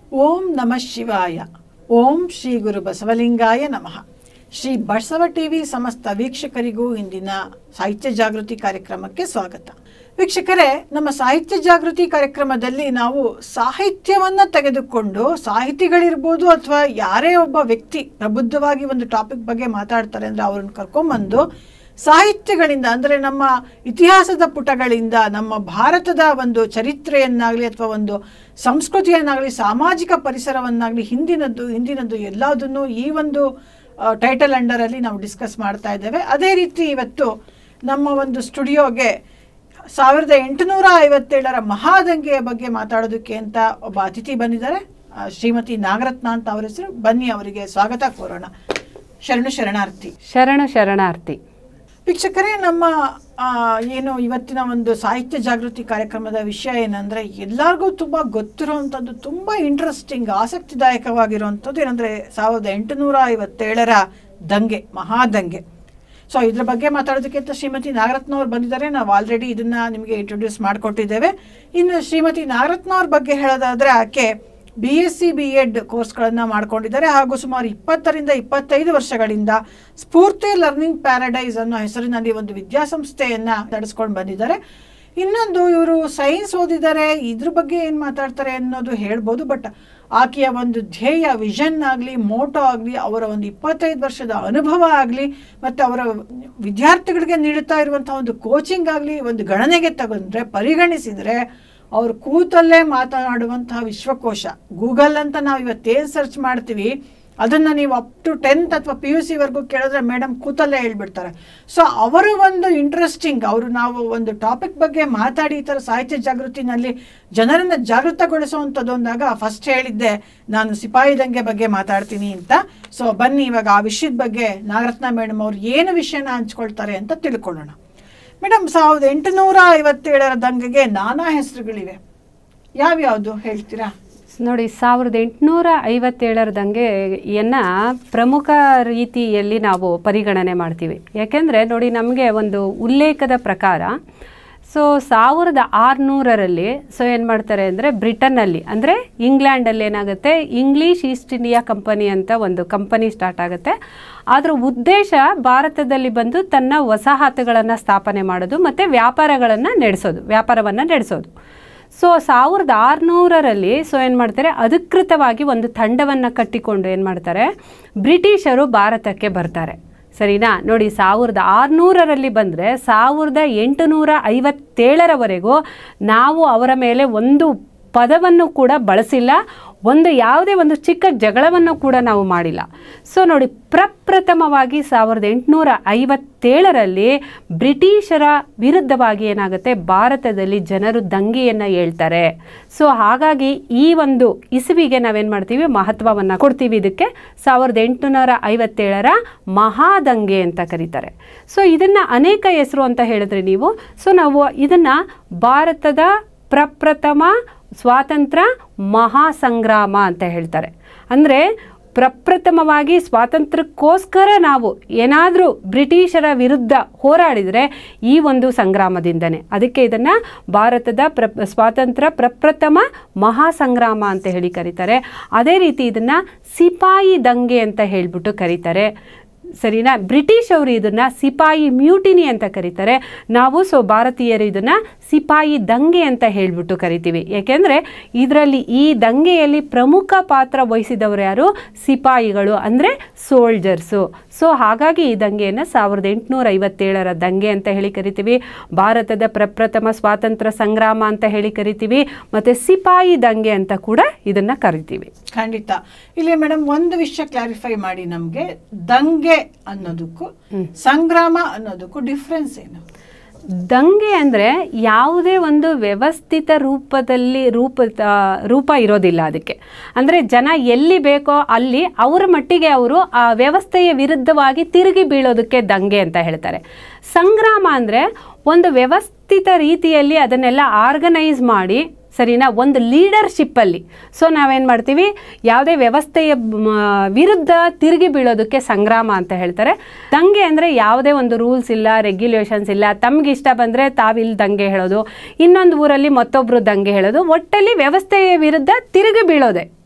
ಓಂ ನಮಃ ಶಿವಾಯ ಓಂ ಶ್ರೀ ಗುರು ಬಸವಲಿಂಗಾಯ ನಮಃ ಶ್ರೀ ಬಸವ ಟಿವಿ ಸಮಸ್ತ ವೀಕ್ಷಕರಿಗೂ ಇಂದಿನ ಸಾಹಿತ್ಯ ಜಾಗೃತಿ ಕಾರ್ಯಕ್ರಮಕ್ಕೆ ಸ್ವಾಗತ ವೀಕ್ಷಕರೇ ನಮ್ಮ ಸಾಹಿತ್ಯ ಜಾಗೃತಿ ಕಾರ್ಯಕ್ರಮದಲ್ಲಿ ನಾವು ಸಾಹಿತ್ಯವನ್ನ ತೆಗೆದುಕೊಂಡು ಸಾಹಿತಿಗಳಿರ್ಬೋದು ಅಥವಾ ಯಾರೇ ಒಬ್ಬ ವ್ಯಕ್ತಿ ಪ್ರಬುದ್ಧವಾಗಿ ಒಂದು ಟಾಪಿಕ್ ಬಗ್ಗೆ ಮಾತಾಡ್ತಾರೆ ಅಂದ್ರೆ ಅವ್ರನ್ನ ಕರ್ಕೊಂಬಂದು ಸಾಹಿತ್ಯಗಳಿಂದ ಅಂದರೆ ನಮ್ಮ ಇತಿಹಾಸದ ಪುಟಗಳಿಂದ ನಮ್ಮ ಭಾರತದ ಒಂದು ಚರಿತ್ರೆಯನ್ನಾಗಲಿ ಅಥವಾ ಒಂದು ಸಂಸ್ಕೃತಿಯನ್ನಾಗಲಿ ಸಾಮಾಜಿಕ ಪರಿಸರವನ್ನಾಗಲಿ ಹಿಂದಿನದ್ದು ಹಿಂದಿನದ್ದು ಎಲ್ಲದನ್ನು ಈ ಒಂದು ಟೈಟಲ್ ಅಂಡರಲ್ಲಿ ನಾವು ಡಿಸ್ಕಸ್ ಮಾಡ್ತಾ ಇದ್ದೇವೆ ಅದೇ ರೀತಿ ಇವತ್ತು ನಮ್ಮ ಒಂದು ಸ್ಟುಡಿಯೋಗೆ ಸಾವಿರದ ಎಂಟುನೂರ ಐವತ್ತೇಳರ ಮಹಾದಂಗೆಯ ಬಗ್ಗೆ ಮಾತಾಡೋದಕ್ಕೆ ಅಂತ ಒಬ್ಬ ಅತಿಥಿ ಬಂದಿದ್ದಾರೆ ಆ, ಶ್ರೀಮತಿ ನಾಗರತ್ನ ಅಂತ ಅವರ ಹೆಸರು ಬನ್ನಿ ಅವರಿಗೆ ಸ್ವಾಗತ ಕೋರೋಣ ಶರಣು ಶರಣಾರ್ಥಿ ಶರಣ ಶರಣಾರ್ಥಿ ವೀಕ್ಷಕರೇ ನಮ್ಮ ಆ, ಏನು ಇವತ್ತಿನ ಒಂದು ಸಾಹಿತ್ಯ ಜಾಗೃತಿ ಕಾರ್ಯಕ್ರಮದ ವಿಷಯ ಏನಂದ್ರೆ ಎಲ್ಲರಿಗೂ ತುಂಬಾ ಗೊತ್ತಿರುವಂಥದ್ದು ತುಂಬಾ ಇಂಟ್ರೆಸ್ಟಿಂಗ್ ಆಸಕ್ತಿದಾಯಕವಾಗಿರುವಂಥದ್ದು ಏನಂದ್ರೆ ಸಾವಿರದ ಎಂಟುನೂರ ಐವತ್ತೇಳರ ದಂಗೆ ಮಹಾದಂಗೆ ಸೊ ಇದ್ರ ಬಗ್ಗೆ ಮಾತಾಡೋದಕ್ಕೆ ಅಂತ ಶ್ರೀಮತಿ ನಾಗರತ್ನ ಅವ್ರು ಬಂದಿದ್ದಾರೆ ನಾವು ಆಲ್ರೆಡಿ ಇದನ್ನ ನಿಮಗೆ ಇಂಟ್ರೊಡ್ಯೂಸ್ ಮಾಡಿಕೊಟ್ಟಿದ್ದೇವೆ ಇನ್ನು ಶ್ರೀಮತಿ ನಾಗರತ್ನ ಅವ್ರ ಬಗ್ಗೆ ಹೇಳೋದಾದ್ರೆ ಆಕೆ B S C B Ed ಕೋರ್ಸ್ಗಳನ್ನು ಮಾಡ್ಕೊಂಡಿದ್ದಾರೆ ಹಾಗೂ ಸುಮಾರು ಇಪ್ಪತ್ತರಿಂದ ಇಪ್ಪತ್ತೈದು ವರ್ಷಗಳಿಂದ ಸ್ಫೂರ್ತಿ ಲರ್ನಿಂಗ್ ಪ್ಯಾರಡೈಸ್ ಅನ್ನೋ ಹೆಸರಿನಲ್ಲಿ ಒಂದು ವಿದ್ಯಾಸಂಸ್ಥೆಯನ್ನ ನಡೆಸ್ಕೊಂಡು ಬಂದಿದ್ದಾರೆ ಇನ್ನೊಂದು ಇವರು ಸೈನ್ಸ್ ಓದಿದ್ದಾರೆ ಇದ್ರ ಬಗ್ಗೆ ಏನು ಮಾತಾಡ್ತಾರೆ ಅನ್ನೋದು ಹೇಳ್ಬೋದು ಬಟ್ ಆಕೆಯ ಒಂದು ಧ್ಯೇಯ ವಿಷನ್ ಆಗಲಿ ಮೋಟೋ ಆಗಲಿ ಅವರ ಒಂದು ಇಪ್ಪತ್ತೈದು ವರ್ಷದ ಅನುಭವ ಆಗಲಿ ಮತ್ತು ಅವರ ವಿದ್ಯಾರ್ಥಿಗಳಿಗೆ ನೀಡುತ್ತಾ ಇರುವಂತಹ ಒಂದು ಕೋಚಿಂಗ್ ಆಗಲಿ ಒಂದು ಗಣನೆಗೆ ತಗೊಂಡ್ರೆ ಪರಿಗಣಿಸಿದರೆ ಅವ್ರು ಕೂತಲ್ಲೇ ಮಾತನಾಡುವಂತಹ ವಿಶ್ವಕೋಶ ಗೂಗಲ್ ಅಂತ ನಾವು ಇವತ್ತೇನು ಸರ್ಚ್ ಮಾಡ್ತೀವಿ ಅದನ್ನ ನೀವು ಅಪ್ ಟು ಟೆಂತ್ ಅಥವಾ ಪಿ ಯು ಸಿವರೆಗೂ ಕೇಳಿದ್ರೆ ಮೇಡಮ್ ಕೂತಲ್ಲೇ ಹೇಳ್ಬಿಡ್ತಾರೆ ಸೊ ಅವರು ಒಂದು ಇಂಟ್ರೆಸ್ಟಿಂಗ್ ಅವರು ನಾವು ಒಂದು ಟಾಪಿಕ್ ಬಗ್ಗೆ ಮಾತಾಡಿ ಈ ಥರ ಸಾಹಿತ್ಯ ಜಾಗೃತಿನಲ್ಲಿ ಜನರನ್ನ ಜಾಗೃತಗೊಳಿಸುವಂಥದ್ದು ಅಂದಾಗ ಫಸ್ಟ್ ಹೇಳಿದ್ದೆ ನಾನು ಸಿಪಾಯಿ ದಂಗೆ ಬಗ್ಗೆ ಮಾತಾಡ್ತೀನಿ ಅಂತ ಸೊ ಬನ್ನಿ ಇವಾಗ ಆ ವಿಷಯದ ಬಗ್ಗೆ ನಾಗರತ್ನ ಮೇಡಮ್ ಅವ್ರು ಏನು ವಿಷಯನ ಹಂಚ್ಕೊಳ್ತಾರೆ ಅಂತ ತಿಳ್ಕೊಳ್ಳೋಣ ಮೇಡಮ್ ಸಾವಿರದ ಎಂಟುನೂರ ಐವತ್ತೇಳರ ದಂಗೆಗೆ ನಾನಾ ಹೆಸರುಗಳಿವೆ ಯಾವ್ಯಾವುದು ಹೇಳ್ತೀರಾ ನೋಡಿ ಸಾವಿರದ ಎಂಟುನೂರ ಐವತ್ತೇಳರ ದಂಗೆಯನ್ನ ಪ್ರಮುಖ ರೀತಿಯಲ್ಲಿ ನಾವು ಪರಿಗಣನೆ ಮಾಡ್ತೀವಿ ಯಾಕೆಂದರೆ ನೋಡಿ ನಮಗೆ ಒಂದು ಉಲ್ಲೇಖದ ಪ್ರಕಾರ ಸೊ ಸಾವಿರದ ಆರುನೂರರಲ್ಲಿ ಸೊ ಏನು ಮಾಡ್ತಾರೆ ಅಂದರೆ ಬ್ರಿಟನ್ನಲ್ಲಿ ಅಂದರೆ ಇಂಗ್ಲೆಂಡಲ್ಲಿ ಏನಾಗುತ್ತೆ ಇಂಗ್ಲೀಷ್ ಈಸ್ಟ್ ಇಂಡಿಯಾ ಕಂಪನಿ ಅಂತ ಒಂದು ಕಂಪನಿ ಸ್ಟಾರ್ಟ್ ಆಗುತ್ತೆ ಅದರ ಉದ್ದೇಶ ಭಾರತದಲ್ಲಿ ಬಂದು ತನ್ನ ವಸಾಹತುಗಳನ್ನು ಸ್ಥಾಪನೆ ಮಾಡೋದು ಮತ್ತು ವ್ಯಾಪಾರಗಳನ್ನು ನಡೆಸೋದು ವ್ಯಾಪಾರವನ್ನು ನಡೆಸೋದು ಸೊ ಸಾವಿರದ ಆರುನೂರರಲ್ಲಿ ಸೊ ಏನು ಮಾಡ್ತಾರೆ ಅಧಿಕೃತವಾಗಿ ಒಂದು ತಂಡವನ್ನು ಕಟ್ಟಿಕೊಂಡು ಏನು ಮಾಡ್ತಾರೆ ಬ್ರಿಟಿಷರು ಭಾರತಕ್ಕೆ ಬರ್ತಾರೆ ಸರಿನಾ ನೋಡಿ ಸಾವಿರದ ಆರುನೂರರಲ್ಲಿ ಬಂದರೆ ಸಾವಿರದ ಎಂಟುನೂರ ಐವತ್ತೇಳರವರೆಗೂ ನಾವು ಅವರ ಮೇಲೆ ಒಂದು ಪದವನ್ನು ಕೂಡ ಬಳಸಿಲ್ಲ ಒಂದು ಯಾವುದೇ ಒಂದು ಚಿಕ್ಕ ಜಗಳವನ್ನು ಕೂಡ ನಾವು ಮಾಡಿಲ್ಲ ಸೊ ನೋಡಿ ಪ್ರಪ್ರಥಮವಾಗಿ ಸಾವಿರದ ಎಂಟುನೂರ ಐವತ್ತೇಳರಲ್ಲಿ ಬ್ರಿಟಿಷರ ವಿರುದ್ಧವಾಗಿ ಏನಾಗುತ್ತೆ ಭಾರತದಲ್ಲಿ ಜನರು ದಂಗೆಯನ್ನು ಹೇಳ್ತಾರೆ ಸೊ ಹಾಗಾಗಿ ಈ ಒಂದು ಇಸುವಿಗೆ ನಾವೇನು ಮಾಡ್ತೀವಿ ಮಹತ್ವವನ್ನು ಕೊಡ್ತೀವಿ ಇದಕ್ಕೆ ಸಾವಿರದ ಎಂಟುನೂರ ಐವತ್ತೇಳರ ಮಹಾದಂಗೆ ಅಂತ ಕರೀತಾರೆ ಸೊ ಇದನ್ನು ಅನೇಕ ಹೆಸರು ಅಂತ ಹೇಳಿದ್ರೆ ನೀವು ಸೊ ನಾವು ಇದನ್ನು ಭಾರತದ ಪ್ರಪ್ರಥಮ ಸ್ವಾತಂತ್ರ್ಯ ಮಹಾಸಂಗ್ರಾಮ ಅಂತ ಹೇಳ್ತಾರೆ ಅಂದರೆ ಪ್ರಪ್ರಥಮವಾಗಿ ಸ್ವಾತಂತ್ರ್ಯಕ್ಕೋಸ್ಕರ ನಾವು ಏನಾದರೂ ಬ್ರಿಟಿಷರ ವಿರುದ್ಧ ಹೋರಾಡಿದರೆ ಈ ಒಂದು ಸಂಗ್ರಾಮದಿಂದನೇ ಅದಕ್ಕೆ ಇದನ್ನು ಭಾರತದ ಪ್ರ ಸ್ವಾತಂತ್ರ್ಯ ಪ್ರಪ್ರಥಮ ಮಹಾಸಂಗ್ರಾಮ ಅಂತ ಹೇಳಿ ಕರೀತಾರೆ ಅದೇ ರೀತಿ ಇದನ್ನು ಸಿಪಾಯಿ ದಂಗೆ ಅಂತ ಹೇಳಿಬಿಟ್ಟು ಕರೀತಾರೆ ಸರಿನಾ ಬ್ರಿಟಿಷ್ ಅವರು ಇದನ್ನು ಸಿಪಾಯಿ ಮ್ಯೂಟಿನಿ ಅಂತ ಕರೀತಾರೆ ನಾವು ಸೊ ಭಾರತೀಯರು ಇದನ್ನು ಸಿಪಾಯಿ ದಂಗೆ ಅಂತ ಹೇಳಿಬಿಟ್ಟು ಕರಿತೀವಿ ಯಾಕೆಂದರೆ ಇದರಲ್ಲಿ ಈ ದಂಗೆಯಲ್ಲಿ ಪ್ರಮುಖ ಪಾತ್ರ ವಹಿಸಿದವರು ಯಾರು ಸಿಪಾಯಿಗಳು ಅಂದರೆ ಸೋಲ್ಜರ್ಸು ಸೊ ಹಾಗಾಗಿ ಈ ದಂಗೆಯನ್ನು ಸಾವಿರದ ಎಂಟುನೂರ ಐವತ್ತೇಳರ ದಂಗೆ ಅಂತ ಹೇಳಿ ಕರಿತೀವಿ ಭಾರತದ ಪ್ರಪ್ರಥಮ ಸ್ವಾತಂತ್ರ್ಯ ಸಂಗ್ರಾಮ ಅಂತ ಹೇಳಿ ಕರಿತೀವಿ ಮತ್ತು ಸಿಪಾಯಿ ದಂಗೆ ಅಂತ ಕೂಡ ಇದನ್ನು ಕರಿತೀವಿ ಖಂಡಿತ ಇಲ್ಲಿ ಮೇಡಮ್ ಒಂದು ವಿಷಯ ಕ್ಲಾರಿಫೈ ಮಾಡಿ ನಮ್ಗೆ ದಂಗೆ ಅನ್ನೋದಕ್ಕೂ ಸಂಗ್ರಾಮ ಅನ್ನೋದಕ್ಕೂ ಡಿಫ್ರೆನ್ಸ್ ಏನು ದಂಗೆ ಅಂದರೆ ಯಾವುದೇ ಒಂದು ವ್ಯವಸ್ಥಿತ ರೂಪದಲ್ಲಿ ರೂಪ ಆ, ರೂಪ ಇರೋದಿಲ್ಲ ಅದಕ್ಕೆ ಅಂದರೆ ಜನ ಎಲ್ಲಿ ಬೇಕೋ ಅಲ್ಲಿ ಅವರ ಮಟ್ಟಿಗೆ ಅವರು ಆ ವ್ಯವಸ್ಥೆಯ ವಿರುದ್ಧವಾಗಿ ತಿರುಗಿ ಬೀಳೋದಕ್ಕೆ ದಂಗೆ ಅಂತ ಹೇಳ್ತಾರೆ ಸಂಗ್ರಾಮ ಅಂದರೆ ಒಂದು ವ್ಯವಸ್ಥಿತ ರೀತಿಯಲ್ಲಿ ಅದನ್ನೆಲ್ಲ ಆರ್ಗನೈಸ್ ಮಾಡಿ ಸರಿನಾ ಒಂದು ಲೀಡರ್ಶಿಪ್ಪಲ್ಲಿ ಸೊ ನಾವೇನು ಮಾಡ್ತೀವಿ ಯಾವುದೇ ವ್ಯವಸ್ಥೆಯ ಮ, ವಿರುದ್ಧ ತಿರುಗಿ ಬೀಳೋದಕ್ಕೆ ಸಂಗ್ರಾಮ ಅಂತ ಹೇಳ್ತಾರೆ ದಂಗೆ ಅಂದರೆ ಯಾವುದೇ ಒಂದು ರೂಲ್ಸ್ ಇಲ್ಲ ರೆಗ್ಯುಲೇಷನ್ಸ್ ಇಲ್ಲ ತಮ್ಗೆ ಇಷ್ಟ ಬಂದರೆ ತಾವಿಲ್ಲಿ ದಂಗೆ ಹೇಳೋದು ಇನ್ನೊಂದು ಊರಲ್ಲಿ ಮತ್ತೊಬ್ಬರು ದಂಗೆ ಹೇಳೋದು ಒಟ್ಟಲ್ಲಿ ವ್ಯವಸ್ಥೆಯ ವಿರುದ್ಧ ತಿರುಗಿ ಬೀಳೋದೆ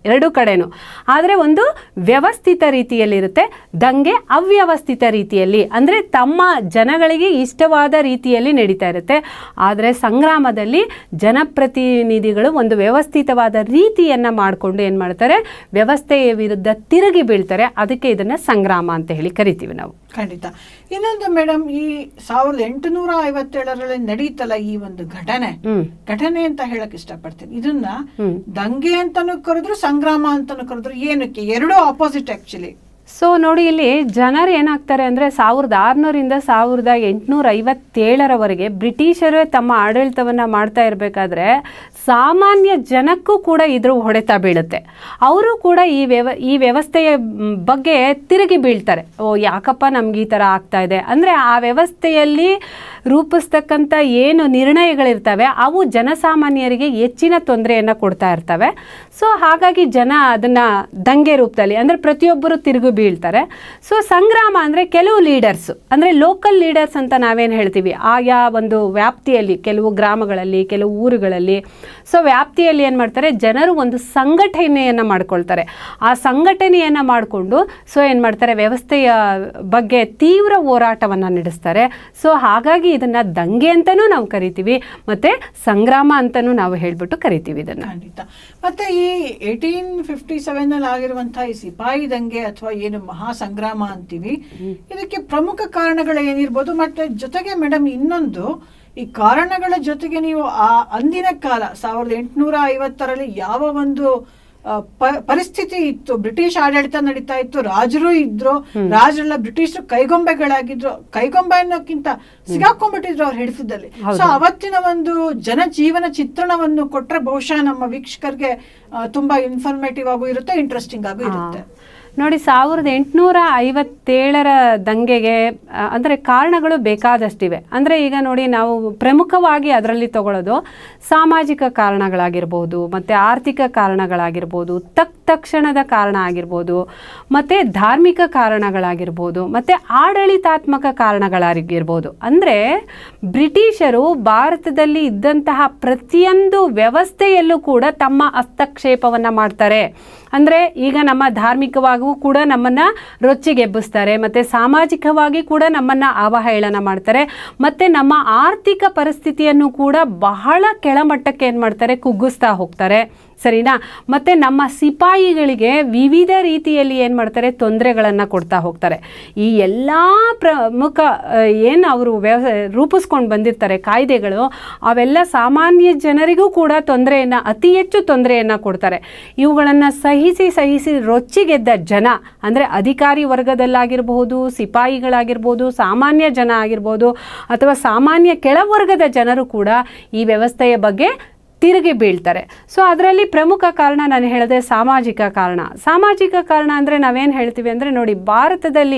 ಎರಡೂ ಕಡೆನೂ ಆದರೆ ಒಂದು ವ್ಯವಸ್ಥಿತ ರೀತಿಯಲ್ಲಿರುತ್ತೆ ದಂಗೆ ಅವ್ಯವಸ್ಥಿತ ರೀತಿಯಲ್ಲಿ ಅಂದರೆ ತಮ್ಮ ಜನಗಳಿಗೆ ಇಷ್ಟವಾದ ರೀತಿಯಲ್ಲಿ ನಡೀತಾ ಇರುತ್ತೆ ಆದರೆ ಸಂಗ್ರಾಮದಲ್ಲಿ ಜನಪ್ರತಿನಿಧಿಗಳು ಒಂದು ವ್ಯವಸ್ಥಿತವಾದ ರೀತಿಯನ್ನು ಮಾಡಿಕೊಂಡು ಏನು ಮಾಡ್ತಾರೆ ವ್ಯವಸ್ಥೆಯ ವಿರುದ್ಧ ತಿರುಗಿ ಬೀಳ್ತಾರೆ ಅದಕ್ಕೆ ಇದನ್ನು ಸಂಗ್ರಾಮ ಅಂತ ಹೇಳಿ ಕರಿತೀವಿ ನಾವು ಖಂಡಿತ ಇನ್ನೊಂದು ಮೇಡಮ್ ಈ ಸಾವಿರದ ಎಂಟುನೂರ ಐವತ್ತೇಳರಲ್ಲಿ ನಡೀತಲ್ಲ ಈ ಒಂದು ಘಟನೆ ಹ್ಮ್ ಘಟನೆ ಅಂತ ಹೇಳಕ್ ಇಷ್ಟಪಡ್ತೀನಿ ಇದನ್ನ ಹ್ಮ್. ದಂಗೆ ಅಂತಾನು ಕರೆದ್ರು ಸಂಗ್ರಾಮ ಅಂತಾನು ಕರೆದ್ರು ಏನಕ್ಕೆ ಎರಡೂ ಆಪೋಸಿಟ್ ಆಕ್ಚುಲಿ ಸೊ ನೋಡಿ ಇಲ್ಲಿ ಜನರು ಏನಾಗ್ತಾರೆ ಅಂದರೆ ಸಾವಿರದ ಆರುನೂರಿಂದ ಸಾವಿರದ ಎಂಟುನೂರ ಐವತ್ತೇಳರವರೆಗೆ ಬ್ರಿಟಿಷರೇ ತಮ್ಮ ಆಡಳಿತವನ್ನು ಮಾಡ್ತಾ ಇರಬೇಕಾದ್ರೆ ಸಾಮಾನ್ಯ ಜನಕ್ಕೂ ಕೂಡ ಇದ್ರ ಹೊಡೆತ ಬೀಳುತ್ತೆ ಅವರು ಕೂಡ ಈ ವ್ಯವ ಈ ವ್ಯವಸ್ಥೆಯ ಮ್, ಬಗ್ಗೆ ತಿರುಗಿ ಬೀಳ್ತಾರೆ ಓ ಯಾಕಪ್ಪ ನಮ್ಗೆ ಈ ಥರ ಆಗ್ತಾ ಇದೆ ಅಂದರೆ ಆ ವ್ಯವಸ್ಥೆಯಲ್ಲಿ ರೂಪಿಸ್ತಕ್ಕಂಥ ಏನು ನಿರ್ಣಯಗಳಿರ್ತವೆ ಅವು ಜನಸಾಮಾನ್ಯರಿಗೆ ಹೆಚ್ಚಿನ ತೊಂದರೆಯನ್ನು ಕೊಡ್ತಾ ಇರ್ತವೆ ಸೊ ಹಾಗಾಗಿ ಜನ ಅದನ್ನು ದಂಗೆ ರೂಪದಲ್ಲಿ ಅಂದರೆ ಪ್ರತಿಯೊಬ್ಬರು ತಿರುಗು ಬೀಳ್ತಾರೆ ಸೊ ಸಂಗ್ರಾಮ ಅಂದರೆ ಕೆಲವು ಲೀಡರ್ಸ್ ಅಂದರೆ ಲೋಕಲ್ ಲೀಡರ್ಸ್ ಅಂತ ನಾವೇನು ಹೇಳ್ತೀವಿ ಆಯಾ ಒಂದು ವ್ಯಾಪ್ತಿಯಲ್ಲಿ ಕೆಲವು ಗ್ರಾಮಗಳಲ್ಲಿ ಕೆಲವು ಊರುಗಳಲ್ಲಿ ಸೊ ವ್ಯಾಪ್ತಿಯಲ್ಲಿ ಏನು ಮಾಡ್ತಾರೆ ಜನರು ಒಂದು ಸಂಘಟನೆಯನ್ನು ಮಾಡ್ಕೊಳ್ತಾರೆ ಆ ಸಂಘಟನೆಯನ್ನು ಮಾಡಿಕೊಂಡು ಸೊ ಏನು ಮಾಡ್ತಾರೆ ವ್ಯವಸ್ಥೆಯ ಬಗ್ಗೆ ತೀವ್ರ ಹೋರಾಟವನ್ನು ನಡೆಸ್ತಾರೆ ಸೊ ಹಾಗಾಗಿ ಇದನ್ನು ದಂಗೆ ಅಂತಲೂ ನಾವು ಕರಿತೀವಿ ಮತ್ತು ಸಂಗ್ರಾಮ ಅಂತಲೂ ನಾವು ಹೇಳ್ಬಿಟ್ಟು ಕರಿತೀವಿ ಇದನ್ನು ಖಂಡಿತ ಮತ್ತೆ ಈ ಏಟೀನ್ ಫಿಫ್ಟಿ ಸೆವೆನ್ ಅಲ್ಲಿ ಆಗಿರುವಂತಹ ಈ ಸಿಪಾಯಿ ದಂಗೆ ಅಥವಾ ಏನು ಮಹಾ ಸಂಗ್ರಾಮ ಅಂತೀವಿ ಇದಕ್ಕೆ ಪ್ರಮುಖ ಕಾರಣಗಳು ಏನಿರ್ಬೋದು ಮತ್ತೆ ಜೊತೆಗೆ ಮೇಡಮ್ ಇನ್ನೊಂದು ಈ ಕಾರಣಗಳ ಜೊತೆಗೆ ನೀವು ಆ ಅಂದಿನ ಕಾಲ ಸಾವಿರದ ಎಂಟುನೂರ ಐವತ್ತರಲ್ಲಿ ಯಾವ ಒಂದು ಆ, ಪ- ಪರಿಸ್ಥಿತಿ ಇತ್ತು ಬ್ರಿಟಿಷ್ ಆಡಳಿತ ನಡೀತಾ ಇತ್ತು ರಾಜರು ಇದ್ರು ರಾಜರೆಲ್ಲ ಬ್ರಿಟಿಷರು ಕೈಗೊಂಬೆಗಳಾಗಿದ್ರು ಕೈಗೊಂಬೆ ಅನ್ನೋಕ್ಕಿಂತ ಸಿಗಾಕೊಂಡ್ಬಿಟ್ಟಿದ್ರು ಅವ್ರ ಹಿಡಿತದಲ್ಲಿ ಹೌದು. ಸೊ ಅವತ್ತಿನ ಒಂದು ಜನಜೀವನ ಚಿತ್ರಣವನ್ನು ಕೊಟ್ರೆ ಬಹುಶಃ ನಮ್ಮ ವೀಕ್ಷಕರಿಗೆ ಆ, ತುಂಬಾ ಇನ್ಫಾರ್ಮೇಟಿವ್ ಆಗು ಇರುತ್ತೆ ಇಂಟ್ರೆಸ್ಟಿಂಗ್ ಆಗು ಇರುತ್ತೆ ನೋಡಿ ಸಾವಿರದ ಎಂಟುನೂರ ಐವತ್ತೇಳರ ದಂಗೆಗೆ ಆ, ಅಂದರೆ ಕಾರಣಗಳು ಬೇಕಾದಷ್ಟಿವೆ ಅಂದರೆ ಈಗ ನೋಡಿ ನಾವು ಪ್ರಮುಖವಾಗಿ ಅದರಲ್ಲಿ ತಗೊಳ್ಳೋದು ಸಾಮಾಜಿಕ ಕಾರಣಗಳಾಗಿರ್ಬೋದು ಮತ್ತು ಆರ್ಥಿಕ ಕಾರಣಗಳಾಗಿರ್ಬೋದು ತಕ್ ತಕ್ಷಣದ ಕಾರಣ ಆಗಿರ್ಬೋದು ಮತ್ತು ಧಾರ್ಮಿಕ ಕಾರಣಗಳಾಗಿರ್ಬೋದು ಮತ್ತು ಆಡಳಿತಾತ್ಮಕ ಕಾರಣಗಳಾಗಿರ್ಬೋದು ಅಂದರೆ ಬ್ರಿಟಿಷರು ಭಾರತದಲ್ಲಿ ಇದ್ದಂತಹ ಪ್ರತಿಯೊಂದು ವ್ಯವಸ್ಥೆಯಲ್ಲೂ ಕೂಡ ತಮ್ಮ ಹಸ್ತಕ್ಷೇಪವನ್ನು ಮಾಡ್ತಾರೆ ಅಂದರೆ ಈಗ ನಮ್ಮ ಧಾರ್ಮಿಕವಾಗೂ ಕೂಡ ನಮ್ಮನ್ನು ರೊಚ್ಚಿಗೆಬ್ಬಿಸ್ತಾರೆ ಮತ್ತು ಸಾಮಾಜಿಕವಾಗಿ ಕೂಡ ನಮ್ಮನ್ನು ಅವಹೇಳನ ಮಾಡ್ತಾರೆ ಮತ್ತು ನಮ್ಮ ಆರ್ಥಿಕ ಪರಿಸ್ಥಿತಿಯನ್ನು ಕೂಡ ಬಹಳ ಕೆಳಮಟ್ಟಕ್ಕೆ ಏನು ಮಾಡ್ತಾರೆ ಕುಗ್ಗಿಸ್ತಾ ಹೋಗ್ತಾರೆ ಸರಿನಾ ಮತ್ತು ನಮ್ಮ ಸಿಪಾಯಿಗಳಿಗೆ ವಿವಿಧ ರೀತಿಯಲ್ಲಿ ಏನು ಮಾಡ್ತಾರೆ ತೊಂದರೆಗಳನ್ನು ಕೊಡ್ತಾ ಹೋಗ್ತಾರೆ ಈ ಎಲ್ಲ ಪ್ರಮುಖ ಏನು ಅವರು ವ್ಯವ ರೂಪಿಸ್ಕೊಂಡು ಬಂದಿರ್ತಾರೆ ಕಾಯ್ದೆಗಳು ಅವೆಲ್ಲ ಸಾಮಾನ್ಯ ಜನರಿಗೂ ಕೂಡ ತೊಂದರೆಯನ್ನು ಅತಿ ಹೆಚ್ಚು ತೊಂದರೆಯನ್ನು ಕೊಡ್ತಾರೆ ಇವುಗಳನ್ನು ಸಹಿಸಿ ಸಹಿಸಿ ರೊಚ್ಚಿಗೆದ್ದ ಜನ ಅಂದರೆ ಅಧಿಕಾರಿ ವರ್ಗದಲ್ಲಾಗಿರ್ಬೋದು ಸಿಪಾಯಿಗಳಾಗಿರ್ಬೋದು ಸಾಮಾನ್ಯ ಜನ ಆಗಿರ್ಬೋದು ಅಥವಾ ಸಾಮಾನ್ಯ ಕೆಳವರ್ಗದ ಜನರು ಕೂಡ ಈ ವ್ಯವಸ್ಥೆಯ ಬಗ್ಗೆ ತಿರುಗಿ ಬೀಳ್ತಾರೆ ಸೊ ಅದರಲ್ಲಿ ಪ್ರಮುಖ ಕಾರಣ ನಾನು ಹೇಳಿದೆ ಸಾಮಾಜಿಕ ಕಾರಣ ಸಾಮಾಜಿಕ ಕಾರಣ ಅಂದರೆ ನಾವೇನು ಹೇಳ್ತೀವಿ ಅಂದರೆ ನೋಡಿ ಭಾರತದಲ್ಲಿ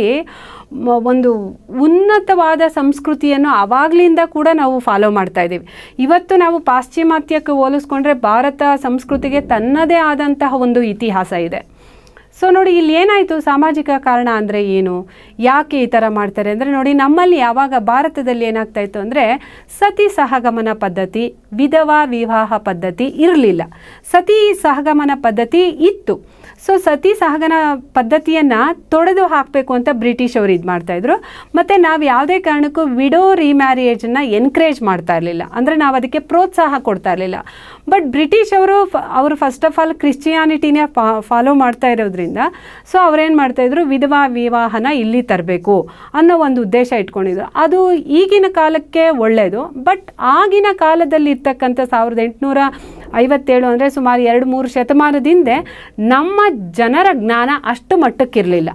ಮ- ಒಂದು ಉನ್ನತವಾದ ಸಂಸ್ಕೃತಿಯನ್ನು ಆವಾಗಲಿಂದ ಕೂಡ ನಾವು ಫಾಲೋ ಮಾಡ್ತಾ ಇದ್ದೀವಿ ಇವತ್ತು ನಾವು ಪಾಶ್ಚಿಮಾತ್ಯಕ್ಕೆ ಹೋಲಿಸ್ಕೊಂಡ್ರೆ ಭಾರತ ಸಂಸ್ಕೃತಿಗೆ ತನ್ನದೇ ಆದಂತಹ ಒಂದು ಇತಿಹಾಸ ಇದೆ ಸೊ ನೋಡಿ ಇಲ್ಲಿ ಏನಾಯಿತು ಸಾಮಾಜಿಕ ಕಾರಣ ಅಂದರೆ ಏನು ಯಾಕೆ ಈ ಥರ ಮಾಡ್ತಾರೆ ಅಂದರೆ ನೋಡಿ ನಮ್ಮಲ್ಲಿ ಯಾವಾಗ ಭಾರತದಲ್ಲಿ ಏನಾಗ್ತಾ ಇತ್ತು ಅಂದರೆ ಸತಿ ಸಹಗಮನ ಪದ್ಧತಿ ವಿಧವಾ ವಿವಾಹ ಪದ್ಧತಿ ಇರಲಿಲ್ಲ ಸತಿ ಸಹಗಮನ ಪದ್ಧತಿ ಇತ್ತು ಸೊ ಸತಿ ಸಹಗಮನ ಪದ್ಧತಿಯನ್ನು ತೊಡೆದು ಹಾಕಬೇಕು ಅಂತ ಬ್ರಿಟಿಷ್ ಅವರು ಇದು ಮಾಡ್ತಾಯಿದ್ರು ಮತ್ತು ನಾವು ಯಾವುದೇ ಕಾರಣಕ್ಕೂ ವಿಡೋ ರಿಮ್ಯಾರಿಯೇಜನ್ನು ಎನ್ಕರೇಜ್ ಮಾಡ್ತಾ ಇರಲಿಲ್ಲ ಅಂದರೆ ನಾವು ಅದಕ್ಕೆ ಪ್ರೋತ್ಸಾಹ ಕೊಡ್ತಾ ಇರಲಿಲ್ಲ ಬಟ್ ಬ್ರಿಟಿಷ್ ಅವರು ಫ ಅವರು ಫಸ್ಟ್ ಆಫ್ ಆಲ್ ಕ್ರಿಶ್ಚಿಯಾನಿಟಿನೇ ಫಾಲೋ ಮಾಡ್ತಾ ಇರೋದ್ರಿಂದ ಸೊ ಅವ್ರೇನು ಮಾಡ್ತಾಯಿದ್ರು ವಿಧವಾ ವಿವಾಹನ ಇಲ್ಲಿ ತರಬೇಕು ಅನ್ನೋ ಒಂದು ಉದ್ದೇಶ ಇಟ್ಕೊಂಡಿದ್ರು ಅದು ಈಗಿನ ಕಾಲಕ್ಕೆ ಒಳ್ಳೆಯದು ಬಟ್ ಆಗಿನ ಕಾಲದಲ್ಲಿ ಇರ್ತಕ್ಕಂಥ ಸಾವಿರದ ಎಂಟುನೂರ ಐವತ್ತೇಳು ಅಂದರೆ ಸುಮಾರು ಎರಡು ಮೂರು ಶತಮಾನದಿಂದ ನಮ್ಮ ಜನರ ಜ್ಞಾನ ಅಷ್ಟು ಮಟ್ಟಕ್ಕಿರಲಿಲ್ಲ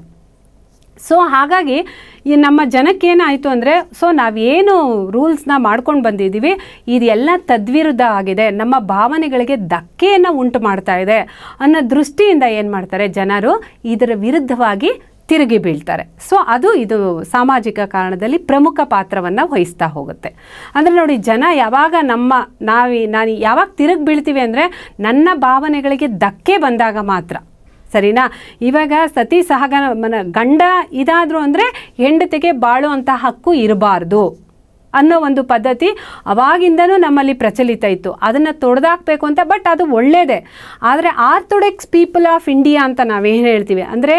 ಸೊ ಹಾಗಾಗಿ ಈ ನಮ್ಮ ಜನಕ್ಕೇನಾಯಿತು ಅಂದರೆ ಸೊ ನಾವೇನು ರೂಲ್ಸ್ನ ಮಾಡ್ಕೊಂಡು ಬಂದಿದ್ದೀವಿ ಇದೆಲ್ಲ ತದ್ವಿರುದ್ಧ ಆಗಿದೆ ನಮ್ಮ ಭಾವನೆಗಳಿಗೆ ಧಕ್ಕೆಯನ್ನು ಉಂಟು ಮಾಡ್ತಾ ಇದೆ ಅನ್ನೋ ದೃಷ್ಟಿಯಿಂದ ಏನು ಮಾಡ್ತಾರೆ ಜನರು ಇದರ ವಿರುದ್ಧವಾಗಿ ತಿರುಗಿ ಬೀಳ್ತಾರೆ ಸೊ ಅದು ಇದು ಸಾಮಾಜಿಕ ಕಾರಣದಲ್ಲಿ ಪ್ರಮುಖ ಪಾತ್ರವನ್ನು ವಹಿಸ್ತಾ ಹೋಗುತ್ತೆ ಅಂದರೆ ನೋಡಿ ಜನ ಯಾವಾಗ ನಮ್ಮ ನಾವು ನಾನು ಯಾವಾಗ ತಿರುಗಿ ಬೀಳ್ತೀವಿ ಅಂದರೆ ನನ್ನ ಭಾವನೆಗಳಿಗೆ ಧಕ್ಕೆ ಬಂದಾಗ ಮಾತ್ರ ಸರಿನಾ ಇವಾಗ ಸತಿ ಸಹಗಮನ ಗಂಡ ಇದಾದರೂ ಅಂದರೆ ಹೆಂಡತಿಗೆ ಬಾಳುವಂಥ ಹಕ್ಕು ಇರಬಾರ್ದು ಅನ್ನೋ ಒಂದು ಪದ್ಧತಿ ಅವಾಗಿಂದನೂ ನಮ್ಮಲ್ಲಿ ಪ್ರಚಲಿತ ಇತ್ತು ಅದನ್ನು ತೊಡೆದಾಕಬೇಕು ಅಂತ ಬಟ್ ಅದು ಒಳ್ಳೆಯದೇ ಆದರೆ ಆರ್ಥೋಡಕ್ಸ್ ಪೀಪಲ್ ಆಫ್ ಇಂಡಿಯಾ ಅಂತ ನಾವೇನು ಹೇಳ್ತೀವಿ ಅಂದರೆ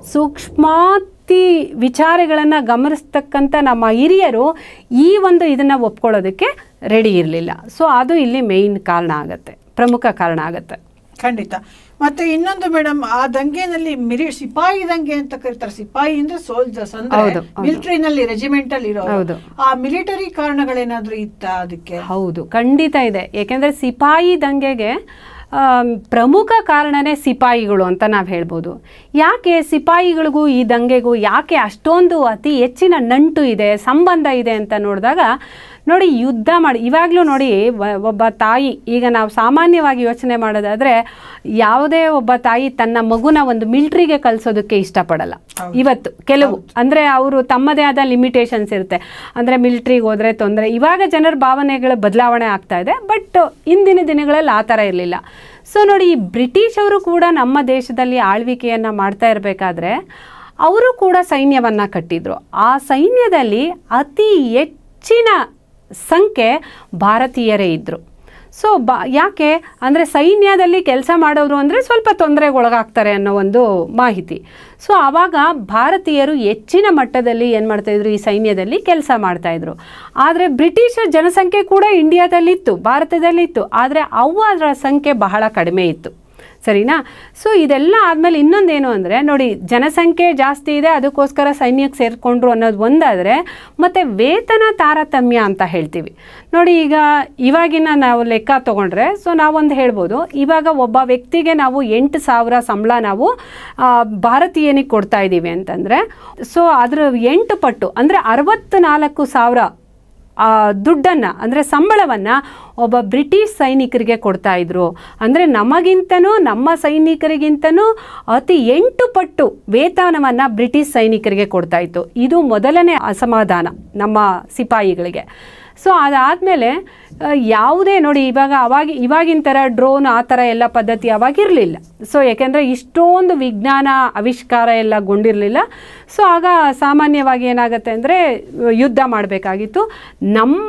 ಸೂಕ್ಷ್ಮಾತಿ ವಿಚಾರಗಳನ್ನು ಗಮನಿಸ್ತಕ್ಕಂಥ ನಮ್ಮ ಹಿರಿಯರು ಈ ಒಂದು ಇದನ್ನು ಒಪ್ಕೊಳ್ಳೋದಕ್ಕೆ ರೆಡಿ ಇರಲಿಲ್ಲ ಸೊ ಅದು ಇಲ್ಲಿ ಮೇಯ್ನ್ ಕಾರಣ ಆಗುತ್ತೆ ಪ್ರಮುಖ ಕಾರಣ ಆಗುತ್ತೆ ಖಂಡಿತ ಮತ್ತೆ ಇನ್ನೊಂದು ಮೇಡಮ್ ಆ ದಂಗೆನಲ್ಲಿ ಮಿರಿ ಸಿಪಾಯಿ ದಂಗೆ ಅಂತ ಕರೀತಾರೆ ಸಿಪಾಯಿ ಅಂದ್ರೆ ಸೋಲ್ಜರ್ಸ್ ಅಂದ್ರೆ ಹೌದು, ಹೌದು. ಮಿಲಿಟರಿನಲ್ಲಿ ರೆಜಿಮೆಂಟ್ ಅಲ್ಲಿ ಇರೋ ಹೌದು. ಆ ಮಿಲಿಟರಿ ಕಾರಣಗಳೇನಾದ್ರೂ ಇತ್ತ ಅದಕ್ಕೆ ಹೌದು ಖಂಡಿತ ಇದೆ ಏಕೆಂದರೆ ಸಿಪಾಯಿ ದಂಗೆಗೆ ಆಮ್, ಪ್ರಮುಖ ಕಾರಣನೇ ಸಿಪಾಯಿಗಳು ಅಂತ ನಾವು ಹೇಳ್ಬೋದು ಯಾಕೆ ಸಿಪಾಯಿಗಳಿಗೂ ಈ ದಂಗೆಗೂ ಯಾಕೆ ಅಷ್ಟೊಂದು ಅತಿ ಹೆಚ್ಚಿನ ನಂಟು ಇದೆ ಸಂಬಂಧ ಇದೆ ಅಂತ ನೋಡಿದಾಗ ನೋಡಿ ಯುದ್ಧ ಮಾಡಿ ಇವಾಗಲೂ ನೋಡಿ ವ- ಒಬ್ಬ ತಾಯಿ ಈಗ ನಾವು ಸಾಮಾನ್ಯವಾಗಿ ಯೋಚನೆ ಮಾಡೋದಾದರೆ ಯಾವುದೇ ಒಬ್ಬ ತಾಯಿ ತನ್ನ ಮಗುನ ಒಂದು ಮಿಲ್ಟ್ರಿಗೆ ಕಳಿಸೋದಕ್ಕೆ ಇಷ್ಟಪಡಲ್ಲ ಹೌದು. ಇವತ್ತು ಕೆಲವು ಅಂದರೆ ಅವರು ತಮ್ಮದೇ ಆದ ಲಿಮಿಟೇಷನ್ಸ್ ಇರುತ್ತೆ ಅಂದರೆ ಮಿಲ್ಟ್ರಿಗೆ ಹೋದರೆ ತೊಂದರೆ ಇವಾಗ ಜನರ ಭಾವನೆಗಳ ಬದಲಾವಣೆ ಆಗ್ತಾ ಇದೆ ಬಟ್ ಇಂದಿನ ದಿನಗಳಲ್ಲಿ ಆ ಥರ ಇರಲಿಲ್ಲ ಸೊ ನೋಡಿ ಈ ಬ್ರಿಟಿಷ್ ಅವರು ಕೂಡ ನಮ್ಮ ದೇಶದಲ್ಲಿ ಆಳ್ವಿಕೆಯನ್ನು ಮಾಡ್ತಾ ಇರಬೇಕಾದ್ರೆ ಅವರು ಕೂಡ ಸೈನ್ಯವನ್ನು ಕಟ್ಟಿದ್ರು ಆ ಸೈನ್ಯದಲ್ಲಿ ಅತಿ ಹೆಚ್ಚಿನ ಸಂಖ್ಯೆ ಭಾರತೀಯರೇ ಇದ್ದರು ಸೊ ಬ ಯಾಕೆ ಅಂದರೆ ಸೈನ್ಯದಲ್ಲಿ ಕೆಲಸ ಮಾಡೋರು ಅಂದರೆ ಸ್ವಲ್ಪ ತೊಂದರೆಗೆ ಒಳಗಾಗ್ತಾರೆ ಅನ್ನೋ ಒಂದು ಮಾಹಿತಿ ಸೊ ಆವಾಗ ಭಾರತೀಯರು ಹೆಚ್ಚಿನ ಮಟ್ಟದಲ್ಲಿ ಏನು ಮಾಡ್ತಾಯಿದ್ರು ಈ ಸೈನ್ಯದಲ್ಲಿ ಕೆಲಸ ಮಾಡ್ತಾಯಿದ್ರು ಆದರೆ ಬ್ರಿಟಿಷ್ ಜನಸಂಖ್ಯೆ ಕೂಡ ಇಂಡಿಯಾದಲ್ಲಿತ್ತು ಭಾರತದಲ್ಲಿತ್ತು ಆದರೆ ಅವರ ಸಂಖ್ಯೆ ಬಹಳ ಕಡಿಮೆ ಇತ್ತು ಸರಿನಾ ಸೊ ಇದೆಲ್ಲ ಆದಮೇಲೆ ಇನ್ನೊಂದೇನು ಅಂದರೆ ನೋಡಿ ಜನಸಂಖ್ಯೆ ಜಾಸ್ತಿ ಇದೆ ಅದಕ್ಕೋಸ್ಕರ ಸೈನ್ಯಕ್ಕೆ ಸೇರಿಕೊಂಡ್ರು ಅನ್ನೋದು ಒಂದಾದರೆ ಮತ್ತು ವೇತನ ತಾರತಮ್ಯ ಅಂತ ಹೇಳ್ತೀವಿ ನೋಡಿ ಈಗ ಇವಾಗಿನ ನಾವು ಲೆಕ್ಕ ತೊಗೊಂಡ್ರೆ ಸೊ ನಾವೊಂದು ಹೇಳ್ಬೋದು ಇವಾಗ ಒಬ್ಬ ವ್ಯಕ್ತಿಗೆ ನಾವು ಎಂಟು ಸಾವಿರ ಸಂಬಳ ನಾವು ಆ, ಭಾರತೀಯನಿಗೆ ಕೊಡ್ತಾ ಇದ್ದೀವಿ ಅಂತಂದರೆ ಸೊ ಅದರ ಎಂಟು ಪಟ್ಟು ಅಂದರೆ ಅರವತ್ತ್ನಾಲ್ಕು ಸಾವಿರ ಆ ದುಡ್ಡನ್ನು ಅಂದರೆ ಸಂಬಳವನ್ನು ಒಬ್ಬ ಬ್ರಿಟಿಷ್ ಸೈನಿಕರಿಗೆ ಕೊಡ್ತಾ ಇದ್ರು ಅಂದರೆ ನಮಗಿಂತನೂ ನಮ್ಮ ಸೈನಿಕರಿಗಿಂತನೂ ಅತಿ ಎಂಟು ಪಟ್ಟು ವೇತನವನ್ನು ಬ್ರಿಟಿಷ್ ಸೈನಿಕರಿಗೆ ಕೊಡ್ತಾ ಇತ್ತು ಇದು ಮೊದಲನೇ ಅಸಮಾಧಾನ ನಮ್ಮ ಸಿಪಾಯಿಗಳಿಗೆ ಸೊ ಅದಾದಮೇಲೆ ಯಾವುದೇ ನೋಡಿ ಇವಾಗ ಅವಾಗ ಇವಾಗಿನ ಥರ ಡ್ರೋನ್ ಆ ಥರ ಎಲ್ಲ ಪದ್ಧತಿ ಅವಾಗಿರಲಿಲ್ಲ ಸೊ ಯಾಕೆಂದರೆ ಇಷ್ಟೊಂದು ವಿಜ್ಞಾನ ಆವಿಷ್ಕಾರ ಎಲ್ಲ ಗೊಂಡಿರಲಿಲ್ಲ ಸೊ ಆಗ ಸಾಮಾನ್ಯವಾಗಿ ಏನಾಗುತ್ತೆ ಅಂದರೆ ಯುದ್ಧ ಮಾಡಬೇಕಾಗಿತ್ತು ನಮ್ಮ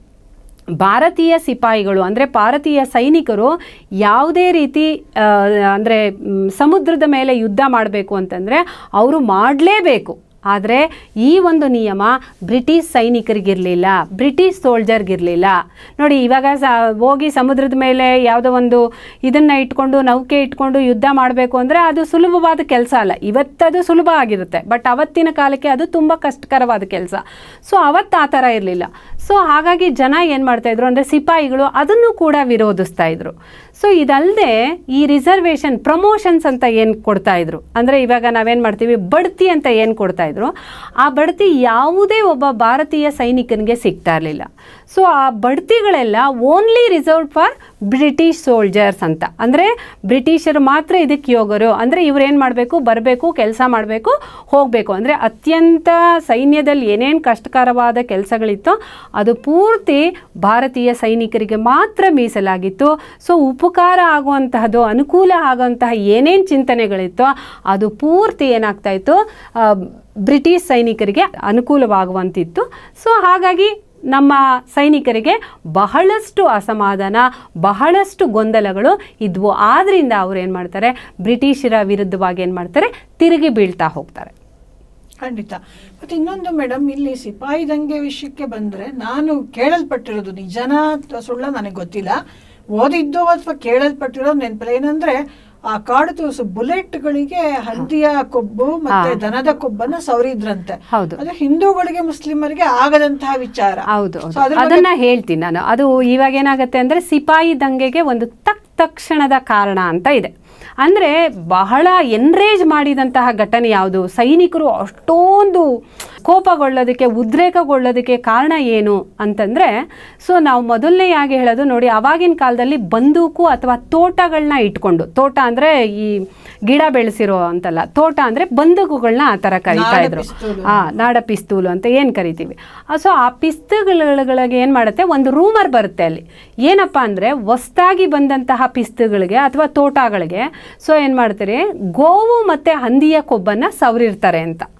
ಭಾರತೀಯ ಸಿಪಾಯಿಗಳು ಅಂದರೆ ಭಾರತೀಯ ಸೈನಿಕರು ಯಾವುದೇ ರೀತಿ ಅಂದರೆ ಸಮುದ್ರದ ಮೇಲೆ ಯುದ್ಧ ಮಾಡಬೇಕು ಅಂತಂದರೆ ಅವರು ಮಾಡಲೇಬೇಕು ಆದರೆ ಈ ಒಂದು ನಿಯಮ ಬ್ರಿಟಿಷ್ ಸೈನಿಕರಿಗಿರಲಿಲ್ಲ ಬ್ರಿಟಿಷ್ ಸೋಲ್ಜರ್ಗಿರಲಿಲ್ಲ ನೋಡಿ ಇವಾಗ ಸ ಹೋಗಿ ಸಮುದ್ರದ ಮೇಲೆ ಯಾವುದೋ ಒಂದು ಇದನ್ನು ಇಟ್ಕೊಂಡು ನೌಕೆ ಇಟ್ಕೊಂಡು ಯುದ್ಧ ಮಾಡಬೇಕು ಅಂದರೆ ಅದು ಸುಲಭವಾದ ಕೆಲಸ ಅಲ್ಲ ಇವತ್ತದು ಸುಲಭ ಆಗಿರುತ್ತೆ ಬಟ್ ಅವತ್ತಿನ ಕಾಲಕ್ಕೆ ಅದು ತುಂಬ ಕಷ್ಟಕರವಾದ ಕೆಲಸ ಸೊ ಅವತ್ತು ಆ ಥರ ಇರಲಿಲ್ಲ ಸೊ ಹಾಗಾಗಿ ಜನ ಏನು ಮಾಡ್ತಾಯಿದ್ರು ಅಂದರೆ ಸಿಪಾಯಿಗಳು ಅದನ್ನು ಕೂಡ ವಿರೋಧಿಸ್ತಾ ಇದ್ರು ಸೊ ಇದಲ್ಲದೆ ಈ ರಿಸರ್ವೇಷನ್ ಪ್ರಮೋಷನ್ಸ್ ಅಂತ ಏನು ಕೊಡ್ತಾ ಇದ್ರು ಅಂದರೆ ಇವಾಗ ನಾವೇನು ಮಾಡ್ತೀವಿ ಬಡ್ತಿ ಅಂತ ಏನು ಕೊಡ್ತಾ ಇದ್ರು ಆ ಬಡ್ತಿ ಯಾವುದೇ ಒಬ್ಬ ಭಾರತೀಯ ಸೈನಿಕನಿಗೆ ಸಿಗ್ತಾ ಇರಲಿಲ್ಲ ಸೊ ಆ ಬಡ್ತಿಗಳೆಲ್ಲ only reserve for British soldiers ಅಂತ ಅಂದರೆ ಬ್ರಿಟಿಷರು ಮಾತ್ರ ಇದಕ್ಕೆ ಯೋಗರು ಅಂದರೆ ಇವ್ರು ಏನು ಮಾಡಬೇಕು ಬರಬೇಕು ಕೆಲಸ ಮಾಡಬೇಕು ಹೋಗಬೇಕು ಅಂದರೆ ಅತ್ಯಂತ ಸೈನ್ಯದಲ್ಲಿ ಏನೇನು ಕಷ್ಟಕರವಾದ ಕೆಲಸಗಳಿತ್ತೋ ಅದು ಪೂರ್ತಿ ಭಾರತೀಯ ಸೈನಿಕರಿಗೆ ಮಾತ್ರ ಮೀಸಲಾಗಿತ್ತು ಸೊ ಉಪಕಾರ ಆಗುವಂತಹದ್ದು ಅನುಕೂಲ ಆಗುವಂತಹ ಏನೇನು ಚಿಂತನೆಗಳಿತ್ತೋ ಅದು ಪೂರ್ತಿ ಏನಾಗ್ತಾ ಇತ್ತು ಆ, ಬ್ರಿಟಿಷ್ ಸೈನಿಕರಿಗೆ ಅನುಕೂಲವಾಗುವಂತಿತ್ತು ಸೊ ಹಾಗಾಗಿ ನಮ್ಮ ಸೈನಿಕರಿಗೆ ಬಹಳಷ್ಟು ಅಸಮಾಧಾನ ಬಹಳಷ್ಟು ಗೊಂದಲಗಳು ಇದ್ವು ಆದ್ದರಿಂದ ಅವ್ರು ಏನು ಮಾಡ್ತಾರೆ ಬ್ರಿಟಿಷರ ವಿರುದ್ಧವಾಗಿ ಏನು ಮಾಡ್ತಾರೆ ತಿರುಗಿ ಬೀಳ್ತಾ ಹೋಗ್ತಾರೆ ಖಂಡಿತ ಮತ್ತೆ ಇನ್ನೊಂದು ಮೇಡಮ್ ಇಲ್ಲಿ ಸಿಪಾಯಿ ದಂಗೆ ವಿಷಯಕ್ಕೆ ಬಂದ್ರೆ ನಾನು ಕೇಳಲ್ಪಟ್ಟಿರೋದು ನಿಜನ ಅಥವಾ ಸುಳ್ಳ ನನಗೆ ಗೊತ್ತಿಲ್ಲ ಓದಿದ್ದು ಅಥವಾ ಕೇಳಲ್ಪಟ್ಟಿರೋ ನೆನಪಿಲ್ಲ ಏನಂದ್ರೆ ಆ ಕಾಡು ತೂಸು ಬುಲೆಟ್ಗಳಿಗೆ ಹಂದಿಯ ಕೊಬ್ಬು ಮತ್ತೆ ಹಾ. ದನದ ಕೊಬ್ಬನ್ನ ಸವರಿದ್ರಂತೆ ಹೌದು. ಅದು ಹಿಂದೂಗಳಿಗೆ ಮುಸ್ಲಿಮರಿಗೆ ಆಗದಂತಹ ವಿಚಾರ ಹೌದು So ಹೌದು. ಅದ್ರ ಬಗ್ಗೆ- ಅದನ್ನ ಹೇಳ್ತೀನಿ ನಾನು ಅದು ಇವಾಗ ಏನಾಗುತ್ತೆ ಅಂದ್ರೆ ಸಿಪಾಯಿ ದಂಗೆಗೆ ಒಂದು ತಕ್ ತಕ್ಷಣದ ಕಾರಣ ಅಂತ ಇದೆ ಅಂದ್ರೆ ಬಹಳ ಎನ್ರೇಜ್ ಮಾಡಿದಂತಹ ಘಟನೆ ಯಾವುದು ಸೈನಿಕರು ಅಷ್ಟೊಂದು ಕೋಪಗೊಳ್ಳೋದಕ್ಕೆ ಉದ್ರೇಕಗೊಳ್ಳೋದಕ್ಕೆ ಕಾರಣ ಏನು ಅಂತಂದ್ರೆ ಸೊ ನಾವು ಮೊದಲನೆಯಾಗಿ ಹೇಳೋದು ನೋಡಿ ಅವಾಗಿನ ಕಾಲದಲ್ಲಿ ಬಂದೂಕು ಅಥವಾ ತೋಟಗಳನ್ನ ಇಟ್ಕೊಂಡು ತೋಟ ಅಂದ್ರೆ ಈ ಗಿಡ ಬೆಳೆಸಿರೋ ಅಂತಲ್ಲ ತೋಟ ಅಂದ್ರೆ ಬಂದೂಕುಗಳನ್ನ ಆ ಥರ ಕರೀತಾ ನಾಡ ಇದ್ರು ಪಿಸ್ತೂಲು. ಆ ನಾಡ ಪಿಸ್ತೂಲು ಅಂತ ಏನು ಕರಿತೀವಿ ಸೊ ಆ ಪಿಸ್ತುಗಳಿಗೆ ಏನು ಮಾಡುತ್ತೆ ಒಂದು ರೂಮರ್ ಬರುತ್ತೆ ಅಲ್ಲಿ ಏನಪ್ಪ ಅಂದರೆ ಹೊಸ್ದಾಗಿ ಬಂದಂತಹ ಪಿಸ್ತುಗಳಿಗೆ ಅಥವಾ ತೋಟಗಳಿಗೆ ಸೊ ಏನು ಮಾಡ್ತಾರೆ ಗೋವು ಮತ್ತು ಹಂದಿಯ ಕೊಬ್ಬನ್ನು ಸವರಿರ್ತಾರೆ ಅಂತ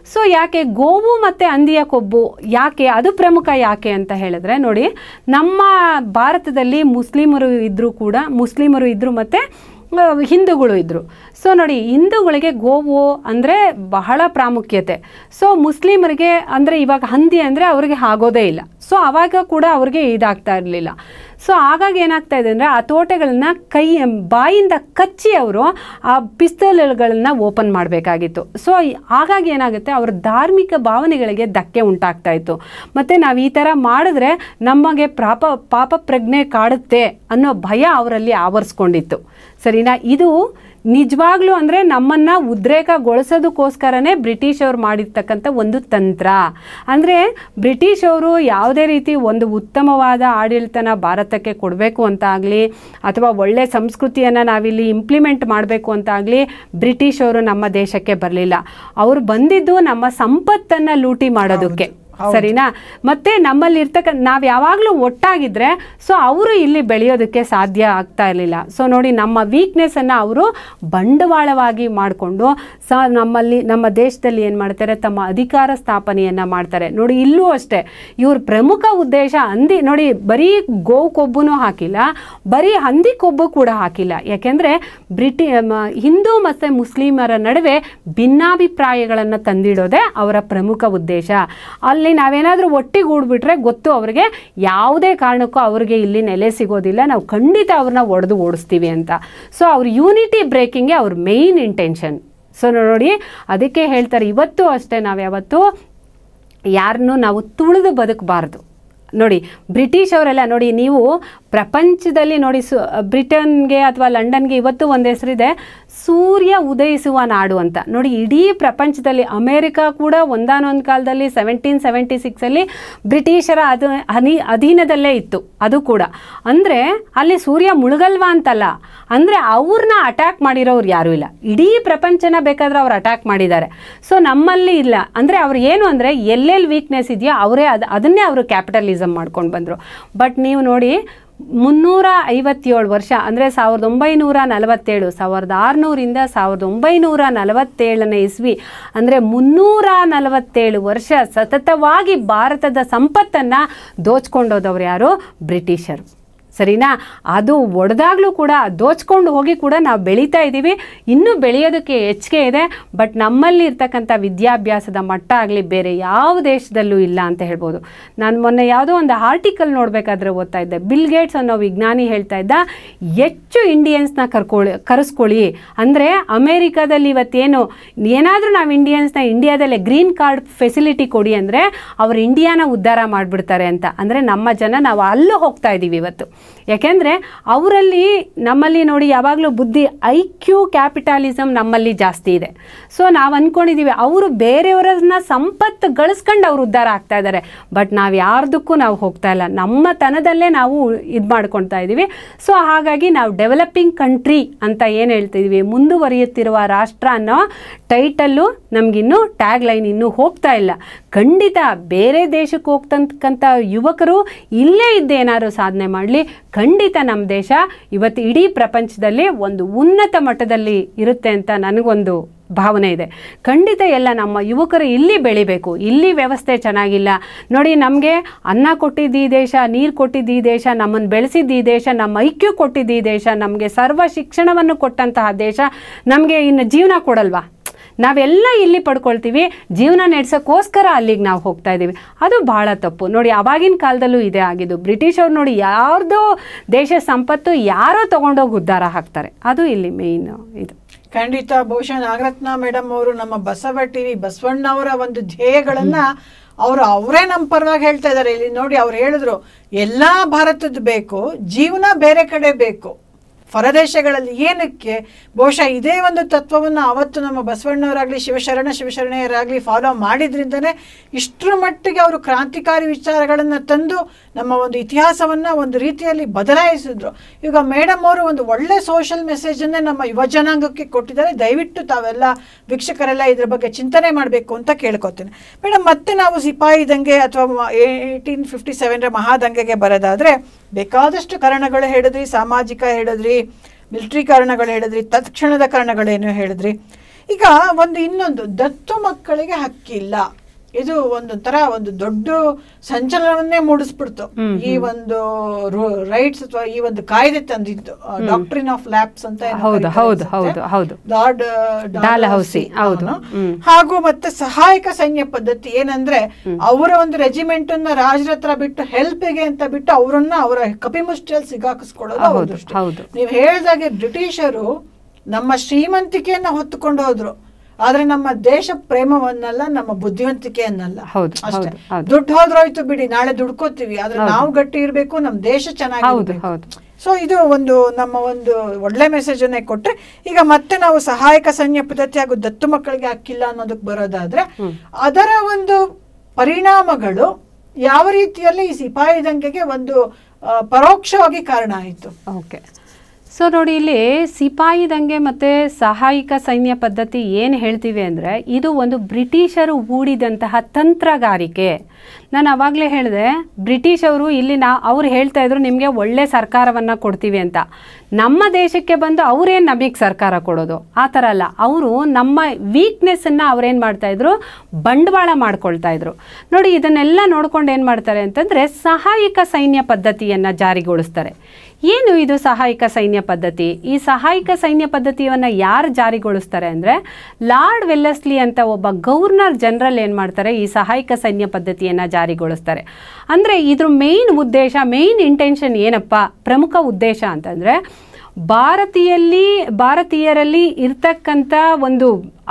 ಸೊ ಯಾಕೆ ಗೋವು ಮತ್ತು ಹಂದಿಯ ಕೊಬ್ಬು ಯಾಕೆ ಅದು ಪ್ರಮುಖ ಯಾಕೆ ಅಂತ ಹೇಳಿದ್ರೆ ನೋಡಿ ನಮ್ಮ ಭಾರತದಲ್ಲಿ ಮುಸ್ಲಿಮರು ಇದ್ದರೂ ಕೂಡ ಮುಸ್ಲಿಮರು ಇದ್ದರು ಮತ್ತು ಆ, ಹಿಂದೂಗಳು ಇದ್ದರು ಸೊ ನೋಡಿ ಹಿಂದೂಗಳಿಗೆ ಗೋವು ಅಂದರೆ ಬಹಳ ಪ್ರಾಮುಖ್ಯತೆ ಸೊ ಮುಸ್ಲಿಮರಿಗೆ ಅಂದರೆ ಇವಾಗ ಹಂದಿ ಅಂದರೆ ಅವ್ರಿಗೆ ಆಗೋದೇ ಇಲ್ಲ ಸೊ ಆವಾಗ ಕೂಡ ಅವ್ರಿಗೆ ಇದಾಗ್ತಾ ಇರಲಿಲ್ಲ ಸೊ ಹಾಗಾಗಿ ಏನಾಗ್ತಾ ಇದೆ ಅಂದರೆ ಆ ತೋಟಗಳನ್ನ ಕೈ ಬಾಯಿಂದ ಕಚ್ಚಿ ಅವರು ಆ ಪಿಸ್ತಲ್ಗಳನ್ನ ಓಪನ್ ಮಾಡಬೇಕಾಗಿತ್ತು ಸೊ ಹಾಗಾಗಿ ಏನಾಗುತ್ತೆ ಅವ್ರ ಧಾರ್ಮಿಕ ಭಾವನೆಗಳಿಗೆ ಧಕ್ಕೆ ಉಂಟಾಗ್ತಾ ಇತ್ತು ಮತ್ತು ನಾವು ಈ ಥರ ಮಾಡಿದ್ರೆ ನಮಗೆ ಪಾಪ ಪಾಪ ಪ್ರಜ್ಞೆ ಕಾಡುತ್ತೆ ಅನ್ನೋ ಭಯ ಅವರಲ್ಲಿ ಆವರಿಸ್ಕೊಂಡಿತ್ತು ಸರಿನಾ ಇದು ನಿಜವಾಗ್ಲೂ ಅಂದರೆ ನಮ್ಮನ್ನು ಉದ್ರೇಕಗೊಳಿಸೋದಕ್ಕೋಸ್ಕರನೇ ಬ್ರಿಟಿಷವ್ರು ಮಾಡಿರ್ತಕ್ಕಂಥ ಒಂದು ತಂತ್ರ ಅಂದರೆ ಬ್ರಿಟಿಷವರು ಯಾವುದೇ ರೀತಿ ಒಂದು ಉತ್ತಮವಾದ ಆಡಳಿತನ ಭಾರತಕ್ಕೆ ಕೊಡಬೇಕು ಅಂತ ಆಗಲಿ ಅಥವಾ ಒಳ್ಳೆ ಸಂಸ್ಕೃತಿಯನ್ನು ನಾವಿಲ್ಲಿ ಇಂಪ್ಲಿಮೆಂಟ್ ಮಾಡಬೇಕು ಅಂತ ಆಗಲಿ ಬ್ರಿಟಿಷವರು ನಮ್ಮ ದೇಶಕ್ಕೆ ಬರಲಿಲ್ಲ ಅವರು ಬಂದಿದ್ದು ನಮ್ಮ ಸಂಪತ್ತನ್ನು ಲೂಟಿ ಮಾಡೋದಕ್ಕೆ ಸರಿನಾ ಮತ್ತೆ ನಮ್ಮಲ್ಲಿ ಇರ್ತಕ್ಕ ನಾವು ಯಾವಾಗಲೂ ಒಟ್ಟಾಗಿದ್ರೆ ಸೊ ಅವರು ಇಲ್ಲಿ ಬೆಳೆಯೋದಕ್ಕೆ ಸಾಧ್ಯ ಆಗ್ತಾ ಇರಲಿಲ್ಲ ಸೊ ನೋಡಿ ನಮ್ಮ ವೀಕ್ನೆಸ್ಸನ್ನು ಅವರು ಬಂಡವಾಳವಾಗಿ ಮಾಡಿಕೊಂಡು ಸ ನಮ್ಮಲ್ಲಿ ನಮ್ಮ ದೇಶದಲ್ಲಿ ಏನು ಮಾಡ್ತಾರೆ ತಮ್ಮ ಅಧಿಕಾರ ಸ್ಥಾಪನೆಯನ್ನು ಮಾಡ್ತಾರೆ ನೋಡಿ ಇಲ್ಲೂ ಅಷ್ಟೇ ಇವ್ರ ಪ್ರಮುಖ ಉದ್ದೇಶ ಹಂದಿ ನೋಡಿ ಬರೀ ಗೋವು ಕೊಬ್ಬುನೂ ಹಾಕಿಲ್ಲ ಬರೀ ಹಂದಿ ಕೊಬ್ಬು ಕೂಡ ಹಾಕಿಲ್ಲ ಯಾಕೆಂದರೆ ಬ್ರಿಟಿ ಮ- ಹಿಂದೂ ಮತ್ತು ಮುಸ್ಲಿಮರ ನಡುವೆ ಭಿನ್ನಾಭಿಪ್ರಾಯಗಳನ್ನು ತಂದಿಡೋದೇ ಅವರ ಪ್ರಮುಖ ಉದ್ದೇಶ ಅಲ್ಲಿ ನಾವೇನಾದರೂ ಒಟ್ಟಿಗೂಡ್ಬಿಟ್ರೆ ಗೊತ್ತು ಅವರಿಗೆ ಯಾವುದೇ ಕಾರಣಕ್ಕೂ ಅವ್ರಿಗೆ ಇಲ್ಲಿ ನೆಲೆ ಸಿಗೋದಿಲ್ಲ ನಾವು ಖಂಡಿತ ಅವ್ರನ್ನ ಒಡೆದು ಓಡಿಸ್ತೀವಿ ಅಂತ ಸೊ ಅವ್ರ ಯೂನಿಟಿ ಬ್ರೇಕಿಂಗೇ ಅವ್ರ ಮೇಯ್ನ್ ಇಂಟೆನ್ಷನ್ ಸೊ ನೋಡಿ ಅದಕ್ಕೆ ಹೇಳ್ತಾರೆ ಇವತ್ತು ಅಷ್ಟೇ ನಾವು ಯಾವತ್ತು ಯಾರನ್ನೂ ನಾವು ತುಳಿದು ಬದುಕಬಾರ್ದು ನೋಡಿ ಬ್ರಿಟಿಷ್ ಅವರೆಲ್ಲ ನೋಡಿ ನೀವು ಪ್ರಪಂಚದಲ್ಲಿ ನೋಡಿ ಸು ಬ್ರಿಟನ್ಗೆ ಅಥವಾ ಲಂಡನ್ಗೆ ಇವತ್ತು ಒಂದು ಹೆಸರಿದೆ ಸೂರ್ಯ ಉದಯಿಸುವ ನಾಡು ಅಂತ ನೋಡಿ ಇಡೀ ಪ್ರಪಂಚದಲ್ಲಿ ಅಮೇರಿಕ ಕೂಡ ಒಂದಾನೊಂದು ಕಾಲದಲ್ಲಿ ಸೆವೆಂಟೀನ್ ಸೆವೆಂಟಿ ಸಿಕ್ಸಲ್ಲಿ ಬ್ರಿಟಿಷರ ಅದು ಹನಿ ಅಧೀನದಲ್ಲೇ ಇತ್ತು ಅದು ಕೂಡ ಅಂದರೆ ಅಲ್ಲಿ ಸೂರ್ಯ ಮುಳುಗಲ್ವಾ ಅಂತಲ್ಲ ಅಂದರೆ ಅವ್ರನ್ನ ಅಟ್ಯಾಕ್ ಮಾಡಿರೋರು ಯಾರೂ ಇಲ್ಲ ಇಡೀ ಪ್ರಪಂಚನ ಬೇಕಾದ್ರೆ ಅವ್ರು ಅಟ್ಯಾಕ್ ಮಾಡಿದ್ದಾರೆ ಸೊ ನಮ್ಮಲ್ಲಿ ಇಲ್ಲ ಅಂದರೆ ಅವ್ರು ಏನು ಅಂದರೆ ಎಲ್ಲೆಲ್ಲಿ ವೀಕ್ನೆಸ್ ಇದೆಯೋ ಅವರೇ ಅದು ಅದನ್ನೇ ಅವರು ಕ್ಯಾಪಿಟಲಿಸಮ್ ಮಾಡ್ಕೊಂಡು ಬಂದರು ಬಟ್ ನೀವು ನೋಡಿ ಮುನ್ನೂರ ಐವತ್ತೇಳು ವರ್ಷ ಅಂದರೆ ಸಾವಿರದ ಒಂಬೈನೂರ ನಲವತ್ತೇಳು ಸಾವಿರದ ಆರುನೂರಿಂದ ಸಾವಿರದ ಒಂಬೈನೂರ ನಲವತ್ತೇಳನೇ ಇಸ್ವಿ ಅಂದರೆ ಮುನ್ನೂರ ನಲವತ್ತೇಳು ವರ್ಷ ಸತತವಾಗಿ ಭಾರತದ ಸಂಪತ್ತನ್ನು ದೋಚ್ಕೊಂಡೋದವ್ರು ಯಾರು ಬ್ರಿಟಿಷರು ಸರಿನಾ ಅದು ಒಡೆದಾಗಲೂ ಕೂಡ ದೋಚ್ಕೊಂಡು ಹೋಗಿ ಕೂಡ ನಾವು ಬೆಳೀತಾ ಇದ್ದೀವಿ ಇನ್ನೂ ಬೆಳೆಯೋದಕ್ಕೆ ಹೆಚ್ಚಿಗೆ ಇದೆ ಬಟ್ ನಮ್ಮಲ್ಲಿ ಇರ್ತಕ್ಕಂಥ ವಿದ್ಯಾಭ್ಯಾಸದ ಮಟ್ಟ ಆಗಲಿ ಬೇರೆ ಯಾವ ದೇಶದಲ್ಲೂ ಇಲ್ಲ ಅಂತ ಹೇಳ್ಬೋದು ನಾನು ಮೊನ್ನೆ ಯಾವುದೋ ಒಂದು ಆರ್ಟಿಕಲ್ ನೋಡಬೇಕಾದ್ರೆ ಓದ್ತಾ ಇದ್ದೆ ಬಿಲ್ ಗೇಟ್ಸ್ ಅನ್ನೋ ವಿಜ್ಞಾನಿ ಹೇಳ್ತಾ ಇದ್ದ ಹೆಚ್ಚು ಇಂಡಿಯನ್ಸ್ನ ಕರ್ಕೊಳ್ಳಿ ಕರೆಸ್ಕೊಳ್ಳಿ ಅಂದರೆ ಅಮೇರಿಕಾದಲ್ಲಿ ಇವತ್ತೇನು ಏನಾದರೂ ನಾವು ಇಂಡಿಯನ್ಸ್ನ ಇಂಡಿಯಾದಲ್ಲೇ ಗ್ರೀನ್ ಕಾರ್ಡ್ ಫೆಸಿಲಿಟಿ ಕೊಡಿ ಅಂದರೆ ಅವರು ಇಂಡಿಯಾನ ಉದ್ಧಾರ ಮಾಡಿಬಿಡ್ತಾರೆ ಅಂತ ಅಂದರೆ ನಮ್ಮ ಜನ ನಾವು ಅಲ್ಲೂ ಹೋಗ್ತಾ ಇದ್ದೀವಿ ಇವತ್ತು ಯಾಕೆಂದರೆ ಅವರಲ್ಲಿ ನಮ್ಮಲ್ಲಿ ನೋಡಿ ಯಾವಾಗಲೂ ಬುದ್ಧಿ ಐ ಕ್ಯೂ ಕ್ಯಾಪಿಟಲಿಸಮ್ ನಮ್ಮಲ್ಲಿ ಜಾಸ್ತಿ ಇದೆ ಸೊ ನಾವು ಅಂದ್ಕೊಂಡಿದ್ದೀವಿ ಅವರು ಬೇರೆಯವರನ್ನ ಸಂಪತ್ತು ಗಳಿಸ್ಕೊಂಡು ಅವ್ರು ಉದ್ಧಾರ ಆಗ್ತಾ ಇದ್ದಾರೆ ಬಟ್ ನಾವು ಯಾರ್ದಕ್ಕೂ ನಾವು ಹೋಗ್ತಾ ಇಲ್ಲ ನಮ್ಮ ತನದಲ್ಲೇ ನಾವು ಇದು ಮಾಡ್ಕೊಳ್ತಾ ಇದ್ದೀವಿ ಸೊ ಹಾಗಾಗಿ ನಾವು ಡೆವಲಪಿಂಗ್ ಕಂಟ್ರಿ ಅಂತ ಏನು ಹೇಳ್ತಿದ್ವಿ ಮುಂದುವರಿಯುತ್ತಿರುವ ರಾಷ್ಟ್ರ ಅನ್ನೋ ಟೈಟಲ್ಲು ನಮಗಿನ್ನೂ ಟ್ಯಾಗ್ ಲೈನ್ ಇನ್ನೂ ಹೋಗ್ತಾ ಇಲ್ಲ ಖಂಡಿತ ಬೇರೆ ದೇಶಕ್ಕೆ ಹೋಗ್ತಕ್ಕಂಥ ಯುವಕರು ಇಲ್ಲೇ ಇದ್ದೇನಾದ್ರು ಸಾಧನೆ ಮಾಡಲಿ ಖಂಡಿತ ನಮ್ಮ ದೇಶ ಇವತ್ತು ಇಡೀ ಪ್ರಪಂಚದಲ್ಲಿ ಒಂದು ಉನ್ನತ ಮಟ್ಟದಲ್ಲಿ ಇರುತ್ತೆ ಅಂತ ನನಗೊಂದು ಭಾವನೆ ಇದೆ ಖಂಡಿತ ಎಲ್ಲ ನಮ್ಮ ಯುವಕರು ಇಲ್ಲಿ ಬೆಳಿಬೇಕು ಇಲ್ಲಿ ವ್ಯವಸ್ಥೆ ಚೆನ್ನಾಗಿಲ್ಲ ನೋಡಿ ನಮಗೆ ಅನ್ನ ಕೊಟ್ಟಿದ್ದು ಈ ದೇಶ ನೀರು ಕೊಟ್ಟಿದ್ದು ಈ ದೇಶ ನಮ್ಮನ್ನು ಬೆಳೆಸಿದ್ದು ಈ ದೇಶ ನಮ್ಮ ಐಕ್ಯ ಕೊಟ್ಟಿದ್ದು ಈ ದೇಶ ನಮಗೆ ಸರ್ವ ಶಿಕ್ಷಣವನ್ನು ಕೊಟ್ಟಂತಹ ದೇಶ ನಮಗೆ ಇನ್ನು ಜೀವನ ಕೊಡಲ್ವಾ ನಾವೆಲ್ಲ ಇಲ್ಲಿ ಪಡ್ಕೊಳ್ತೀವಿ ಜೀವನ ನಡೆಸೋಕ್ಕೋಸ್ಕರ ಅಲ್ಲಿಗೆ ನಾವು ಹೋಗ್ತಾ ಇದ್ದೀವಿ ಅದು ಭಾಳ ತಪ್ಪು ನೋಡಿ ಅವಾಗಿನ ಕಾಲದಲ್ಲೂ ಇದೇ ಆಗಿದ್ದು ಬ್ರಿಟಿಷವ್ರು ನೋಡಿ ಯಾರ್ದೋ ದೇಶ ಸಂಪತ್ತು ಯಾರೋ ತೊಗೊಂಡೋಗಿ ಉದ್ಧಾರ ಹಾಕ್ತಾರೆ ಅದು ಇಲ್ಲಿ ಮೇಯ್ನ್ ಇದು ಖಂಡಿತ ಬಹುಶಃ ನಾಗರತ್ನ ಮೇಡಮ್ ಅವರು ನಮ್ಮ ಬಸವ ಟಿವಿ ಬಸವಣ್ಣವರ ಒಂದು ಧ್ಯೇಯಗಳನ್ನ ಅವರು ಅವರೇ ನಮ್ಮ ಪರವಾಗಿ ಹೇಳ್ತಾ ಇದ್ದಾರೆ ಇಲ್ಲಿ ನೋಡಿ ಅವ್ರು ಹೇಳಿದ್ರು ಎಲ್ಲಾ ಭಾರತದ ಬೇಕು ಜೀವನ ಬೇರೆ ಕಡೆ ಬೇಕು ಹೊರದೇಶಗಳಲ್ಲಿ ಏನಕ್ಕೆ ಬಹುಶಃ ಇದೇ ಒಂದು ತತ್ವವನ್ನು ಅವತ್ತು ನಮ್ಮ ಬಸವಣ್ಣವರಾಗಲಿ ಶಿವಶರಣ ಶಿವಶರಣೆಯರಾಗಲಿ ಫಾಲೋ ಮಾಡಿದ್ರಿಂದನೇ ಇಷ್ಟರ ಮಟ್ಟಿಗೆ ಅವರು ಕ್ರಾಂತಿಕಾರಿ ವಿಚಾರಗಳನ್ನು ತಂದು ನಮ್ಮ ಒಂದು ಇತಿಹಾಸವನ್ನು ಒಂದು ರೀತಿಯಲ್ಲಿ ಬದಲಾಯಿಸಿದ್ರು ಈಗ ಮೇಡಮ್ ಅವರು ಒಂದು ಒಳ್ಳೆ ಸೋಷಲ್ ಮೆಸೇಜನ್ನೇ ನಮ್ಮ ಯುವ ಜನಾಂಗಕ್ಕೆ ಕೊಟ್ಟಿದ್ದಾರೆ ದಯವಿಟ್ಟು ತಾವೆಲ್ಲ ವೀಕ್ಷಕರೆಲ್ಲ ಇದ್ರ ಬಗ್ಗೆ ಚಿಂತನೆ ಮಾಡಬೇಕು ಅಂತ ಕೇಳ್ಕೊತೀನಿ ಮೇಡಮ್ ಮತ್ತೆ ನಾವು ಸಿಪಾಯಿ ದಂಗೆ ಅಥವಾ ಏಯ್ಟೀನ್ ಫಿಫ್ಟಿ ಸೆವೆನ್ರ ಮಹಾದಂಗೆಗೆ ಬರೋದಾದರೆ ಬೇಕಾದಷ್ಟು ಕಾರಣಗಳು ಹೇಳಿದ್ರಿ ಸಾಮಾಜಿಕ ಹೇಳಿದ್ರಿ ಮಿಲಿಟ್ರಿ ಕಾರಣಗಳು ಹೇಳಿದ್ರಿ ತತ್ಕ್ಷಣದ ಕಾರಣಗಳೇನು ಹೇಳಿದ್ರಿ ಈಗ ಒಂದು ಇನ್ನೊಂದು ದತ್ತು ಮಕ್ಕಳಿಗೆ ಹಕ್ಕಿಲ್ಲ ಇದು ಒಂದು ತರ ಒಂದು ದೊಡ್ಡ ಸಂಚಲನವನ್ನೇ ಮೂಡಿಸ್ಬಿಡ್ತು ಈ ಒಂದು ರೈಟ್ಸ್ ಅಥವಾ ಈ ಒಂದು ಕಾಯ್ದೆ ತಂದಿದ್ದು ಡಾಕ್ಟ್ರಿನ್ ಆಫ್ ಲ್ಯಾಬ್ಸ್ ಅಂತ ಏನೋ ಹೌದು, ಕರೀತಾರೆ ಹೌದು, ಅನ್ಸುತ್ತೆ. ಹೌದು, ಹೌದು. ಲಾರ್ಡ್ ಡಾಲಹೌಸಿ, ಹೌದು. ಅವನು. ಹ್ಮ್. ಹಾಗೂ ಮತ್ತೆ ಸಹಾಯಕ ಸೈನ್ಯ ಪದ್ಧತಿ ಏನಂದ್ರೆ ಅವರ ಒಂದು ರೆಜಿಮೆಂಟ್ ಅನ್ನ ರಾಜರ ಹತ್ರ ಬಿಟ್ಟು ಹೆಲ್ಪ್ಗೆ ಅಂತ ಬಿಟ್ಟು ಅವರನ್ನ ಅವರ ಕಪಿಮುಷ್ಟಿಯಲ್ಲಿ ಸಿಗಾಕಿಸ್ಕೊಳ್ಳೋದು ಅವ್ರ ಹೌದು, ದೃಷ್ಟಿ. ಹೌದು. ನೀವು ಹೇಳ್ದಾಗೆ ಬ್ರಿಟಿಷರು ನಮ್ಮ ಶ್ರೀಮಂತಿಕೆಯನ್ನ ಹೊತ್ತುಕೊಂಡು ಹೋದ್ರು ಆದ್ರೆ ನಮ್ಮ ದೇಶ ಪ್ರೇಮವನ್ನಲ್ಲ ನಮ್ಮ ಬುದ್ಧಿವಂತಿಕೆಯನ್ನಲ್ಲ ಹೌದು, ಅಷ್ಟೇ ಹೌದು, ಹೌದು. ದುಡ್ಡು ಹೋದ್ರೋಯ್ತು ಬಿಡಿ ನಾಳೆ ದುಡ್ಕೋತೀವಿ ಆದ್ರೆ ನಾವು ಗಟ್ಟಿ ಇರ್ಬೇಕು ನಮ್ಮ ದೇಶ ಹೌದು ಚೆನ್ನಾಗಿ ಹೌದು ಸೊ ಇದು ಒಂದು ನಮ್ಮ ಒಂದು ಒಳ್ಳೆ ಮೆಸೇಜ್ ಅನ್ನೇ ಕೊಟ್ರೆ ಈಗ ಮತ್ತೆ ನಾವು ಸಹಾಯಕ ಸೈನ್ಯ ಪದ್ಧತಿ ಹಾಗೂ ದತ್ತು ಮಕ್ಕಳಿಗೆ ಹಕ್ಕಿಲ್ಲ ಅನ್ನೋದಕ್ಕೆ ಬರೋದಾದ್ರೆ ಅದರ ಒಂದು ಪರಿಣಾಮಗಳು ಯಾವ ರೀತಿಯಲ್ಲಿ ಈ ಸಿಪಾಯಿ ದಂಗೆಗೆ ಒಂದು ಆ, ಪರೋಕ್ಷವಾಗಿ ಕಾರಣ ಆಯಿತು ಓಕೆ ಸೊ ನೋಡಿ ಇಲ್ಲಿ ಸಿಪಾಯಿ ದಂಗೆ ಮತ್ತು ಸಹಾಯಕ ಸೈನ್ಯ ಪದ್ಧತಿ ಏನು ಹೇಳ್ತೀವಿ ಅಂದರೆ ಇದು ಒಂದು ಬ್ರಿಟಿಷರು ಹೂಡಿದಂತಹ ತಂತ್ರಗಾರಿಕೆ ನಾನು ಆವಾಗಲೇ ಹೇಳಿದೆ ಬ್ರಿಟಿಷವರು ಇಲ್ಲಿ ನಾ ಅವ್ರು ಹೇಳ್ತಾ ಇದ್ರು ನಿಮಗೆ ಒಳ್ಳೆ ಸರ್ಕಾರವನ್ನು ಕೊಡ್ತೀವಿ ಅಂತ ನಮ್ಮ ದೇಶಕ್ಕೆ ಬಂದು ಅವರೇನು ನಮಗೆ ಸರ್ಕಾರ ಕೊಡೋದು ಆ ಥರ ಅಲ್ಲ ಅವರು ನಮ್ಮ ವೀಕ್ನೆಸ್ಸನ್ನು ಅವ್ರೇನು ಮಾಡ್ತಾಯಿದ್ರು ಬಂಡವಾಳ ಮಾಡ್ಕೊಳ್ತಾ ಇದ್ರು ನೋಡಿ ಇದನ್ನೆಲ್ಲ ನೋಡ್ಕೊಂಡು ಏನು ಮಾಡ್ತಾರೆ ಅಂತಂದರೆ ಸಹಾಯಕ ಸೈನ್ಯ ಪದ್ಧತಿಯನ್ನು ಜಾರಿಗೊಳಿಸ್ತಾರೆ ಏನು ಇದು ಸಹಾಯಕ ಸೈನ್ಯ ಪದ್ಧತಿ ಈ ಸಹಾಯಕ ಸೈನ್ಯ ಪದ್ಧತಿಯನ್ನು ಯಾರು ಜಾರಿಗೊಳಿಸ್ತಾರೆ ಅಂದರೆ ಲಾರ್ಡ್ ವೆಲ್ಲಸ್ಲಿ ಅಂತ ಒಬ್ಬ ಗವರ್ನರ್ ಜನರಲ್ ಏನು ಮಾಡ್ತಾರೆ ಈ ಸಹಾಯಕ ಸೈನ್ಯ ಪದ್ಧತಿಯನ್ನು ಜಾರಿಗೊಳಿಸ್ತಾರೆ ಅಂದರೆ ಇದ್ರ ಮೇಯ್ನ್ ಉದ್ದೇಶ ಮೇಯ್ನ್ ಇಂಟೆನ್ಷನ್ ಏನಪ್ಪ ಪ್ರಮುಖ ಉದ್ದೇಶ ಅಂತಂದರೆ ಭಾರತೀಯಲ್ಲಿ ಭಾರತೀಯರಲ್ಲಿ ಇರ್ತಕ್ಕಂಥ ಒಂದು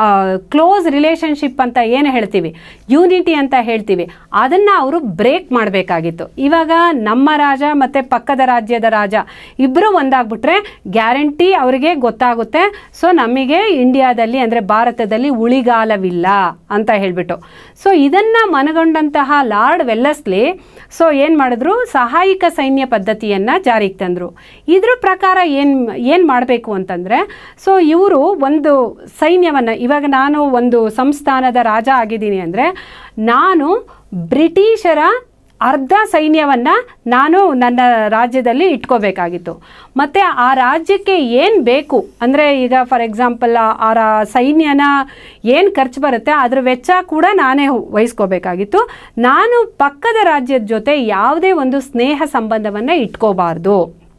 ಕ್ಲೋಸ್ ರಿಲೇಷನ್ಶಿಪ್ ಅಂತ ಏನು ಹೇಳ್ತೀವಿ ಯೂನಿಟಿ ಅಂತ ಹೇಳ್ತೀವಿ ಅದನ್ನು ಅವರು ಬ್ರೇಕ್ ಮಾಡಬೇಕಾಗಿತ್ತು ಇವಾಗ ನಮ್ಮ ರಾಜ ಮತ್ತು ಪಕ್ಕದ ರಾಜ್ಯದ ರಾಜ ಇಬ್ಬರು ಒಂದಾಗ್ಬಿಟ್ರೆ ಗ್ಯಾರಂಟಿ ಅವರಿಗೆ ಗೊತ್ತಾಗುತ್ತೆ ಸೊ ನಮಗೆ ಇಂಡಿಯಾದಲ್ಲಿ ಅಂದರೆ ಭಾರತದಲ್ಲಿ ಉಳಿಗಾಲವಿಲ್ಲ ಅಂತ ಹೇಳಿಬಿಟ್ಟು ಸೊ ಇದನ್ನು ಮನಗೊಂಡಂತಹ ಲಾರ್ಡ್ ವೆಲ್ಲಸ್ಲಿ ಸೊ ಏನು ಮಾಡಿದ್ರು ಸಹಾಯಕ ಸೈನ್ಯ ಪದ್ಧತಿಯನ್ನು ಜಾರಿಗೆ ತಂದರು ಇದ್ರ ಪ್ರಕಾರ ಏನು ಏನು ಮಾಡಬೇಕು ಅಂತಂದರೆ ಸೊ ಇವರು ಒಂದು ಸೈನ್ಯವನ್ನು ಇವಾಗ ನಾನು ಒಂದು ಸಂಸ್ಥಾನದ ರಾಜ ಆಗಿದ್ದೀನಿ ಅಂದರೆ ನಾನು ಬ್ರಿಟಿಷರ ಅರ್ಧ ಸೈನ್ಯವನ್ನು ನಾನು ನನ್ನ ರಾಜ್ಯದಲ್ಲಿ ಇಟ್ಕೋಬೇಕಾಗಿತ್ತು ಮತ್ತು ಆ ರಾಜ್ಯಕ್ಕೆ ಏನು ಬೇಕು ಅಂದರೆ ಈಗ ಫಾರ್ ಎಕ್ಸಾಂಪಲ್ ಆ ರಾ- ಸೈನ್ಯನ ಏನು ಖರ್ಚು ಬರುತ್ತೆ ಅದ್ರ ವೆಚ್ಚ ಕೂಡ ನಾನೇ ವಹಿಸ್ಕೋಬೇಕಾಗಿತ್ತು ನಾನು ಪಕ್ಕದ ರಾಜ್ಯದ ಜೊತೆ ಯಾವುದೇ ಒಂದು ಸ್ನೇಹ ಸಂಬಂಧವನ್ನು ಇಟ್ಕೋಬಾರ್ದು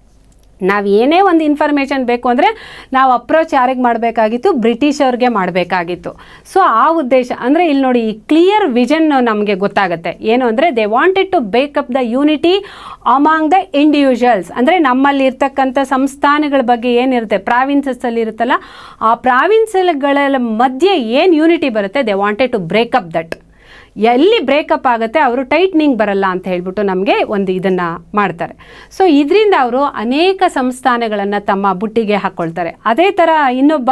ನಾವು ಏನೇ ಒಂದು ಇನ್ಫಾರ್ಮೇಷನ್ ಬೇಕು ಅಂದರೆ ನಾವು ಅಪ್ರೋಚ್ ಯಾರಿಗೆ ಮಾಡಬೇಕಾಗಿತ್ತು ಬ್ರಿಟಿಷವ್ರಿಗೆ ಮಾಡಬೇಕಾಗಿತ್ತು ಸೊ ಆ ಉದ್ದೇಶ ಅಂದರೆ ಇಲ್ಲಿ ನೋಡಿ ಈ ಕ್ಲಿಯರ್ ವಿಷನ್ ನಮಗೆ ಗೊತ್ತಾಗುತ್ತೆ ಏನು ಅಂದರೆ they wanted to break up the unity among the individuals ಅಂದರೆ ನಮ್ಮಲ್ಲಿ ಇರ್ತಕ್ಕಂಥ ಸಂಸ್ಥಾನಗಳ ಬಗ್ಗೆ ಏನಿರುತ್ತೆ ಪ್ರಾವಿನ್ಸಸ್ಸಲ್ಲಿ ಇರುತ್ತಲ್ಲ ಆ ಪ್ರಾವಿನ್ಸ್ಗಳ ಮಧ್ಯೆ ಏನು ಯೂನಿಟಿ ಬರುತ್ತೆ they wanted to break up that ಎಲ್ಲಿ ಬ್ರೇಕಪ್ ಆಗುತ್ತೆ ಅವರು ಟೈಟ್ನಿಂಗ್ ಬರಲ್ಲ ಅಂತ ಹೇಳ್ಬಿಟ್ಟು ನಮಗೆ ಒಂದು ಇದನ್ನು ಮಾಡ್ತಾರೆ ಸೊ ಇದರಿಂದ ಅವರು ಅನೇಕ ಸಂಸ್ಥಾನಗಳನ್ನು ತಮ್ಮ ಬುಟ್ಟಿಗೆ ಹಾಕ್ಕೊಳ್ತಾರೆ ಅದೇ ಥರ ಇನ್ನೊಬ್ಬ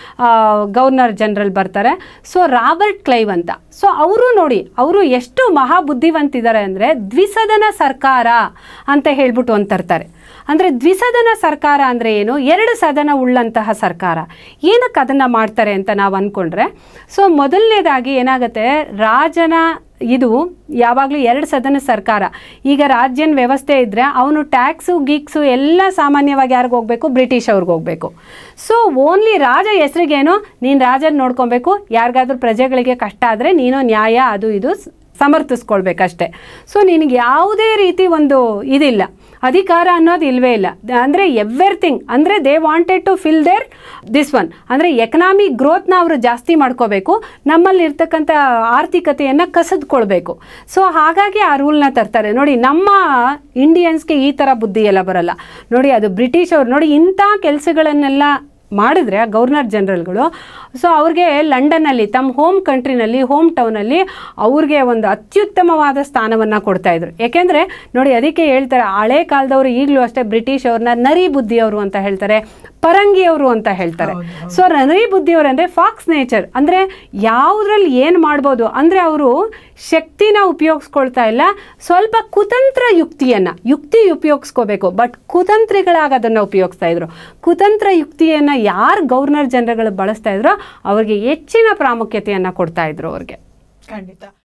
ಗವರ್ನರ್ ಜನರಲ್ ಬರ್ತಾರೆ ಸೊ ರಾಬರ್ಟ್ ಕ್ಲೈವ್ ಅಂತ ಸೊ ಅವರು ನೋಡಿ ಅವರು ಎಷ್ಟು ಮಹಾಬುದ್ಧಿವಂತಿದ್ದಾರೆ ಅಂದರೆ ದ್ವಿಸದನ ಸರ್ಕಾರ ಅಂತ ಹೇಳ್ಬಿಟ್ಟು ಒಂದು ತರ್ತಾರೆ ಅಂದರೆ ದ್ವಿಸದನ ಸರ್ಕಾರ ಅಂದರೆ ಏನು ಎರಡು ಸದನ ಉಳ್ಳಂತಹ ಸರ್ಕಾರ ಏನಕ್ಕೆ ಅದನ್ನು ಮಾಡ್ತಾರೆ ಅಂತ ನಾವು ಅಂದ್ಕೊಂಡ್ರೆ ಸೊ ಮೊದಲನೇದಾಗಿ ಏನಾಗುತ್ತೆ ರಾಜನ ಇದು ಯಾವಾಗಲೂ ಎರಡು ಸದನ ಸರ್ಕಾರ ಈಗ ರಾಜ್ಯನ ವ್ಯವಸ್ಥೆ ಇದ್ದರೆ ಅವನು ಟ್ಯಾಕ್ಸು ಗೀಕ್ಸು ಎಲ್ಲ ಸಾಮಾನ್ಯವಾಗಿ ಯಾರಿಗೆ ಹೋಗಬೇಕು ಬ್ರಿಟಿಷ್ ಅವ್ರಿಗೆ ಹೋಗಬೇಕು ಸೊ ಓನ್ಲಿ ರಾಜ ಹೆಸ್ರಿಗೇನು ನೀನು ರಾಜನ ನೋಡ್ಕೊಬೇಕು ಯಾರಿಗಾದ್ರೂ ಪ್ರಜೆಗಳಿಗೆ ಕಷ್ಟ ಆದರೆ ನೀನು ನ್ಯಾಯ ಅದು ಇದು ಸ್- ಸಮರ್ಥಿಸ್ಕೊಳ್ಬೇಕಷ್ಟೆ ಸೊ ನಿನಗೆ ಯಾವುದೇ ರೀತಿ ಒಂದು ಇದಿಲ್ಲ ಅಧಿಕಾರ ಅನ್ನೋದು ಇಲ್ವೇ ಇಲ್ಲ ಅಂದರೆ ಎವ್ರಿಥಿಂಗ್ ಅಂದರೆ they wanted to fill their this one ಅಂದರೆ ಎಕನಾಮಿಕ್ ಗ್ರೋತ್ನ ಅವರು ಜಾಸ್ತಿ ಮಾಡ್ಕೋಬೇಕು ನಮ್ಮಲ್ಲಿ ಇರ್ತಕ್ಕಂಥ ಆರ್ಥಿಕತೆಯನ್ನು ಕಸಿದ್ಕೊಳ್ಬೇಕು ಸೊ ಹಾಗಾಗಿ ಆ ರೂಲ್ನ ತರ್ತಾರೆ ನೋಡಿ ನಮ್ಮ ಇಂಡಿಯನ್ಸ್ಗೆ ಈ ಥರ ಬುದ್ಧಿ ಎಲ್ಲ ಬರಲ್ಲ ನೋಡಿ ಅದು ಬ್ರಿಟಿಷ್ ಅವ್ರು ನೋಡಿ ಇಂಥ ಕೆಲಸಗಳನ್ನೆಲ್ಲ ಮಾಡಿದ್ರೆ ಗವರ್ನರ್ ಜನರಲ್ಗಳು ಸೊ ಅವ್ರಿಗೆ ಲಂಡನ್ನಲ್ಲಿ ತಮ್ಮ ಹೋಮ್ ಕಂಟ್ರಿನಲ್ಲಿ ಹೋಮ್ ಟೌನಲ್ಲಿ ಅವ್ರಿಗೆ ಒಂದು ಅತ್ಯುತ್ತಮವಾದ ಸ್ಥಾನವನ್ನು ಕೊಡ್ತಾಯಿದ್ರು ಯಾಕೆಂದರೆ ನೋಡಿ ಅದಕ್ಕೆ ಹೇಳ್ತಾರೆ ಹಳೆ ಕಾಲದವರು ಈಗಲೂ ಅಷ್ಟೇ ಬ್ರಿಟಿಷ್ ಅವ್ರನ್ನ ನರಿ ಬುದ್ಧಿಯವರು ಅಂತ ಹೇಳ್ತಾರೆ ಪರಂಗಿಯವರು ಅಂತ ಹೇಳ್ತಾರೆ ಸೊ ನರಿ ಬುದ್ಧಿಯವರು ಅಂದರೆ ಫಾಕ್ಸ್ ನೇಚರ್ ಅಂದರೆ ಯಾವುದ್ರಲ್ಲಿ ಏನು ಮಾಡ್ಬೋದು ಅಂದರೆ ಅವರು ಶಕ್ತಿನ ಉಪಯೋಗಿಸ್ಕೊಳ್ತಾ ಇಲ್ಲ ಸ್ವಲ್ಪ ಕುತಂತ್ರ ಯುಕ್ತಿಯನ್ನು ಯುಕ್ತಿ ಉಪಯೋಗಿಸ್ಕೋಬೇಕು ಬಟ್ ಕುತಂತ್ರಿಗಳಾಗಿ ಅದನ್ನು ಉಪಯೋಗಿಸ್ತಾ ಇದ್ರು ಕುತಂತ್ರ ಯುಕ್ತಿಯನ್ನು ಯಾರು ಗವರ್ನರ್ ಜನರಲ್ಗಳು ಬಳಸ್ತಾ ಇದ್ರೋ ಅವ್ರಿಗೆ ಹೆಚ್ಚಿನ ಪ್ರಾಮುಖ್ಯತೆಯನ್ನು ಕೊಡ್ತಾ ಇದ್ರು ಅವ್ರಿಗೆ ಖಂಡಿತ